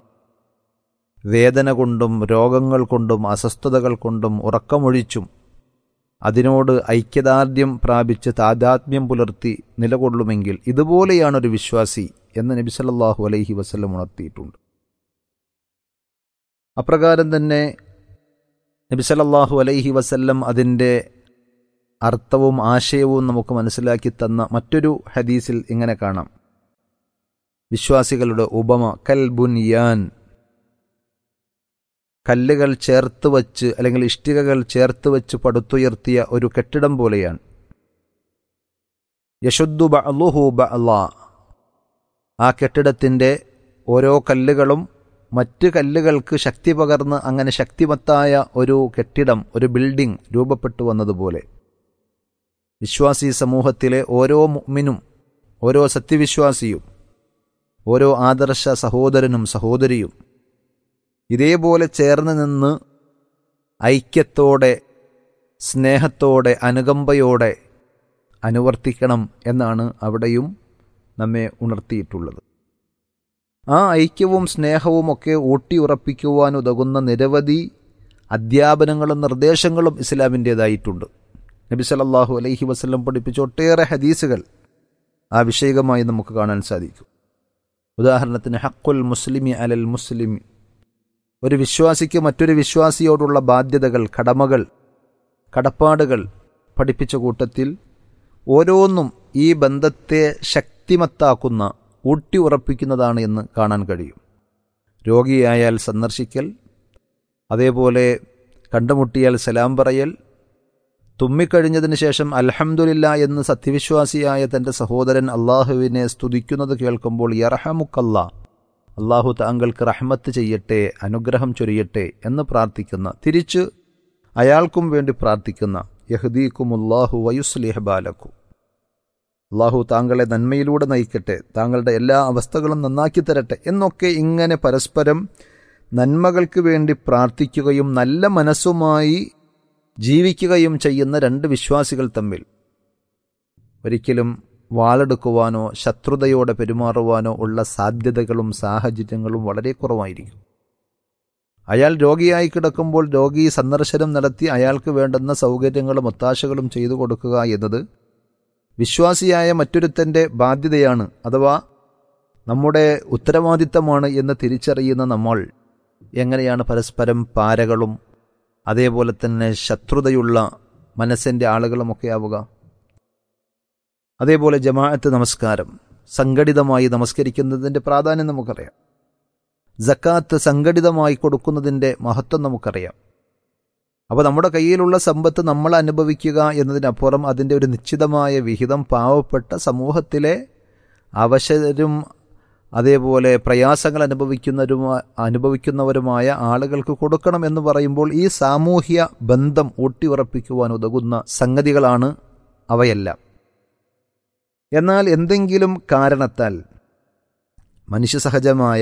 വേദന കൊണ്ടും രോഗങ്ങൾ കൊണ്ടും അസ്വസ്ഥതകൾ കൊണ്ടും ഉറക്കമൊഴിച്ചും അതിനോട് ഐക്യദാർഢ്യം പ്രാപിച്ച് താതാത്മ്യം പുലർത്തി നിലകൊള്ളുമെങ്കിൽ ഇതുപോലെയാണൊരു വിശ്വാസി എന്ന് നബി സല്ലല്ലാഹു അലൈഹി വസല്ലം ഉണർത്തിയിട്ടുണ്ട് അപ്രകാരം തന്നെ നബി സല്ലല്ലാഹു അലൈഹി വസല്ലം അതിൻ്റെ അർത്ഥവും ആശയവും നമുക്ക് മനസ്സിലാക്കി തന്ന മറ്റൊരു ഹദീസിൽ ഇങ്ങനെ കാണാം വിശ്വാസികളുടെ ഉപമ കൽ ബുൻയാൻ കല്ലുകൾ ചേർത്ത് വച്ച് അല്ലെങ്കിൽ ഇഷ്ടികകൾ ചേർത്ത് വച്ച് പടുത്തുയർത്തിയ ഒരു കെട്ടിടം പോലെയാണ് യശുദ്ദു ബഅലുഹു ബഅലാ ആ കെട്ടിടത്തിൻ്റെ ഓരോ കല്ലുകളും മറ്റ് കല്ലുകൾക്ക് ശക്തി പകർന്ന് അങ്ങനെ ശക്തിമത്തായ ഒരു കെട്ടിടം ഒരു ബിൽഡിംഗ് രൂപപ്പെട്ടു വന്നതുപോലെ വിശ്വാസി സമൂഹത്തിലെ ഓരോ മുഅ്മിനും ഓരോ സത്യവിശ്വാസിയും ഓരോ ആദർശ സഹോദരനും സഹോദരിയും ഇതേപോലെ ചേർന്ന് നിന്ന് ഐക്യത്തോടെ സ്നേഹത്തോടെ അനുകമ്പയോടെ അനുവർത്തിക്കണം എന്നാണ് അവിടെയും നമ്മെ ഉണർത്തിയിട്ടുള്ളത് ആ ഐക്യവും സ്നേഹവും ഒക്കെ ഊട്ടിയുറപ്പിക്കുവാൻ ഉതകുന്ന നിരവധി അധ്യാപനങ്ങളും നിർദ്ദേശങ്ങളും ഇസ്ലാമിൻ്റേതായിട്ടുണ്ട് നബി സല്ലല്ലാഹു അലൈഹി വസല്ലം പഠിപ്പിച്ച ഒട്ടേറെ ഹദീസുകൾ ആ വിഷയകമായി നമുക്ക് കാണാൻ സാധിക്കും ഉദാഹരണത്തിന് ഹക്കുൽ മുസ്ലിമി അലൽ മുസ്ലിമി ഒരു വിശ്വാസിക്ക് മറ്റൊരു വിശ്വാസിയോടുള്ള ബാധ്യതകൾ കടമകൾ കടപ്പാടുകൾ പഠിപ്പിച്ച കൂട്ടത്തിൽ ഓരോന്നും ഈ ബന്ധത്തെ ശക്തിമത്താക്കുന്ന ഊട്ടി ഉറപ്പിക്കുന്നതാണ് എന്ന് കാണാൻ കഴിയും രോഗിയായാൽ സന്ദർശിക്കൽ അതേപോലെ കണ്ടുമുട്ടിയാൽ സലാം പറയൽ തുമ്മിക്കഴിഞ്ഞതിന് ശേഷം അൽഹംദുലില്ല എന്ന് സത്യവിശ്വാസിയായ തൻ്റെ സഹോദരൻ അള്ളാഹുവിനെ സ്തുതിക്കുന്നത് കേൾക്കുമ്പോൾ യർഹമുക്കല്ല അള്ളാഹു താങ്കൾക്ക് റഹ്മത്ത് ചെയ്യട്ടെ അനുഗ്രഹം ചൊരിയട്ടെ എന്ന് പ്രാർത്ഥിക്കുന്ന തിരിച്ച് അയാൾക്കും വേണ്ടി പ്രാർത്ഥിക്കുന്ന യഹദീക്കുമുല്ലാഹു വയുസ്ലിഹ് ബാലക്കു അള്ളാഹു താങ്കളെ നന്മയിലൂടെ നയിക്കട്ടെ താങ്കളുടെ എല്ലാ അവസ്ഥകളും നന്നാക്കി തരട്ടെ എന്നൊക്കെ ഇങ്ങനെ പരസ്പരം നന്മകൾക്ക് വേണ്ടി പ്രാർത്ഥിക്കുകയും നല്ല മനസ്സുമായി ജീവിക്കുകയും ചെയ്യുന്ന രണ്ട് വിശ്വാസികൾ തമ്മിൽ ഒരിക്കലും വാളെടുക്കുവാനോ ശത്രുതയോടെ പെരുമാറുവാനോ ഉള്ള സാധ്യതകളും സാഹചര്യങ്ങളും വളരെ കുറവായിരിക്കും അയാൾ രോഗിയായി കിടക്കുമ്പോൾ രോഗി സന്ദർശനം നടത്തി അയാൾക്ക് വേണ്ടുന്ന സൗകര്യങ്ങളും ഒത്താശകളും ചെയ്തു കൊടുക്കുക എന്നത് വിശ്വാസിയായ മറ്റൊരുത്തൻ്റെ ബാധ്യതയാണ് അഥവാ നമ്മുടെ ഉത്തരവാദിത്തമാണ് എന്ന് തിരിച്ചറിയുന്ന നമ്മൾ എങ്ങനെയാണ് പരസ്പരം പാരകളും അതേപോലെ തന്നെ ശത്രുതയുള്ള മനസ്സിൻ്റെ ആളുകളുമൊക്കെ ആവുക അതേപോലെ ജമാഅത്ത് നമസ്കാരം സംഘടിതമായി നമസ്കരിക്കുന്നതിൻ്റെ പ്രാധാന്യം നമുക്കറിയാം ജക്കാത്ത് സംഘടിതമായി കൊടുക്കുന്നതിൻ്റെ മഹത്വം നമുക്കറിയാം അപ്പോൾ നമ്മുടെ കയ്യിലുള്ള സമ്പത്ത് നമ്മൾ അനുഭവിക്കുക എന്നതിനപ്പുറം അതിൻ്റെ ഒരു നിശ്ചിതമായ വിഹിതം പാവപ്പെട്ട സമൂഹത്തിലെ അവശരും അതേപോലെ പ്രയാസങ്ങൾ അനുഭവിക്കുന്നവരും അനുഭവിക്കുന്നവരുമായ ആളുകൾക്ക് കൊടുക്കണം എന്ന് പറയുമ്പോൾ ഈ സാമൂഹ്യ ബന്ധം ഊട്ടിയുറപ്പിക്കുവാൻ ഉതകുന്ന സംഗതികളാണ് അവയെല്ലാം എന്നാൽ എന്തെങ്കിലും കാരണത്താൽ മനുഷ്യസഹജമായ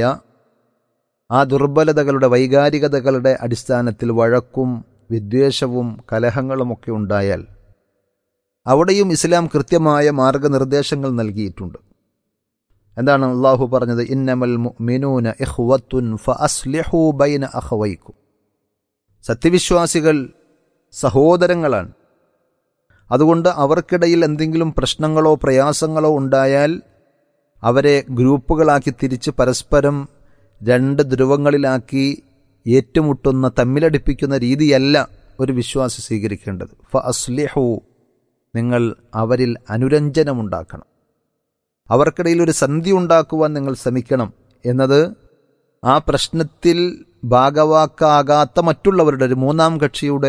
ആ ദുർബലതകളുടെ വൈകാരികതകളുടെ അടിസ്ഥാനത്തിൽ വഴക്കും വിദ്വേഷവും കലഹങ്ങളുമൊക്കെ ഉണ്ടായാൽ അവിടെയും ഇസ്ലാം കൃത്യമായ മാർഗനിർദ്ദേശങ്ങൾ നൽകിയിട്ടുണ്ട് എന്താണ് അള്ളാഹു പറഞ്ഞത് ഇന്നമൽ മിനൂന ഇഹ്വത്തുൻ ഫഅസ്ലിഹു ബൈന അഖവൈക്കും സത്യവിശ്വാസികൾ സഹോദരങ്ങളാണ് അതുകൊണ്ട് അവർക്കിടയിൽ എന്തെങ്കിലും പ്രശ്നങ്ങളോ പ്രയാസങ്ങളോ ഉണ്ടായാൽ അവരെ ഗ്രൂപ്പുകളാക്കി തിരിച്ച് പരസ്പരം രണ്ട് ധ്രുവങ്ങളിലാക്കി ഏറ്റുമുട്ടുന്ന തമ്മിലടിപ്പിക്കുന്ന രീതിയല്ല ഒരു വിശ്വാസി സ്വീകരിക്കേണ്ടത് ഫ അസ്ലിഹു നിങ്ങൾ അവരിൽ അനുരഞ്ജനമുണ്ടാക്കണം അവർക്കിടയിൽ ഒരു സന്ധി ഉണ്ടാക്കുവാൻ നിങ്ങൾ ശ്രമിക്കണം എന്നത് ആ പ്രശ്നത്തിൽ ഭാഗവാക്കാകാത്ത മറ്റുള്ളവരുടെ ഒരു മൂന്നാം കക്ഷിയുടെ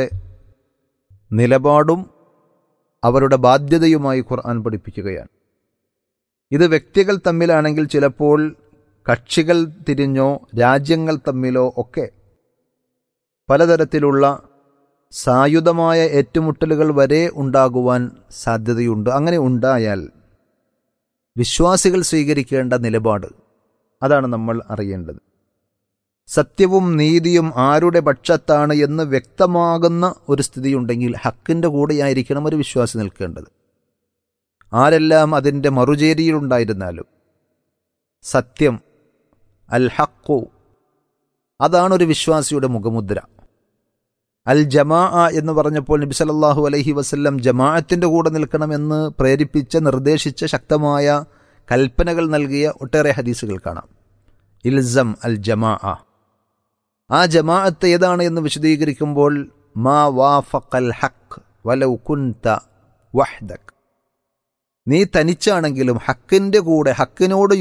നിലപാടും അവരുടെ ബാധ്യതയുമായി ഖുർആൻ പഠിപ്പിക്കുകയാണ് ഇത് വ്യക്തികൾ തമ്മിലാണെങ്കിൽ ചിലപ്പോൾ കക്ഷികൾ തിരിഞ്ഞോ രാജ്യങ്ങൾ തമ്മിലോ ഒക്കെ പലതരത്തിലുള്ള സായുധമായ ഏറ്റുമുട്ടലുകൾ വരെ ഉണ്ടാകുവാൻ സാധ്യതയുണ്ട് അങ്ങനെ ഉണ്ടായാൽ വിശ്വാസികൾ സ്വീകരിക്കേണ്ട നിലപാട് അതാണ് നമ്മൾ അറിയേണ്ടത് സത്യവും നീതിയും ആരുടെ പക്ഷത്താണ് എന്ന് വ്യക്തമാകുന്ന ഒരു സ്ഥിതിയുണ്ടെങ്കിൽ ഹക്കിൻ്റെ കൂടെയായിരിക്കണം ഒരു വിശ്വാസി നിൽക്കേണ്ടത് ആരെല്ലാം അതിൻ്റെ മറുചേരിയിലുണ്ടായിരുന്നാലും സത്യം അൽ ഹക്കു അതാണ് ഒരു വിശ്വാസിയുടെ മുഖമുദ്ര അൽ ജമാ എന്ന് പറഞ്ഞപ്പോൾ നബി സല്ലല്ലാഹു അലൈഹി വസല്ലം ജമാഅത്തിന്റെ കൂടെ നിൽക്കണമെന്ന് പ്രേരിപ്പിച്ച നിർദ്ദേശിച്ച ശക്തമായ കൽപ്പനകൾ നൽകിയ ഒട്ടേറെ ഹദീസുകൾ കാണാം ഇൽസം അൽ ജമാ ആ ജമാഅത്ത് ഏതാണ് എന്ന് വിശദീകരിക്കുമ്പോൾ മാ വാഫഖൽ ഹക്ക് വലൗ കുൻത വഹ്ദക് നീ തനിച്ചാണെങ്കിലും ഹക്കിന്റെ കൂടെ ഹക്കിനോട്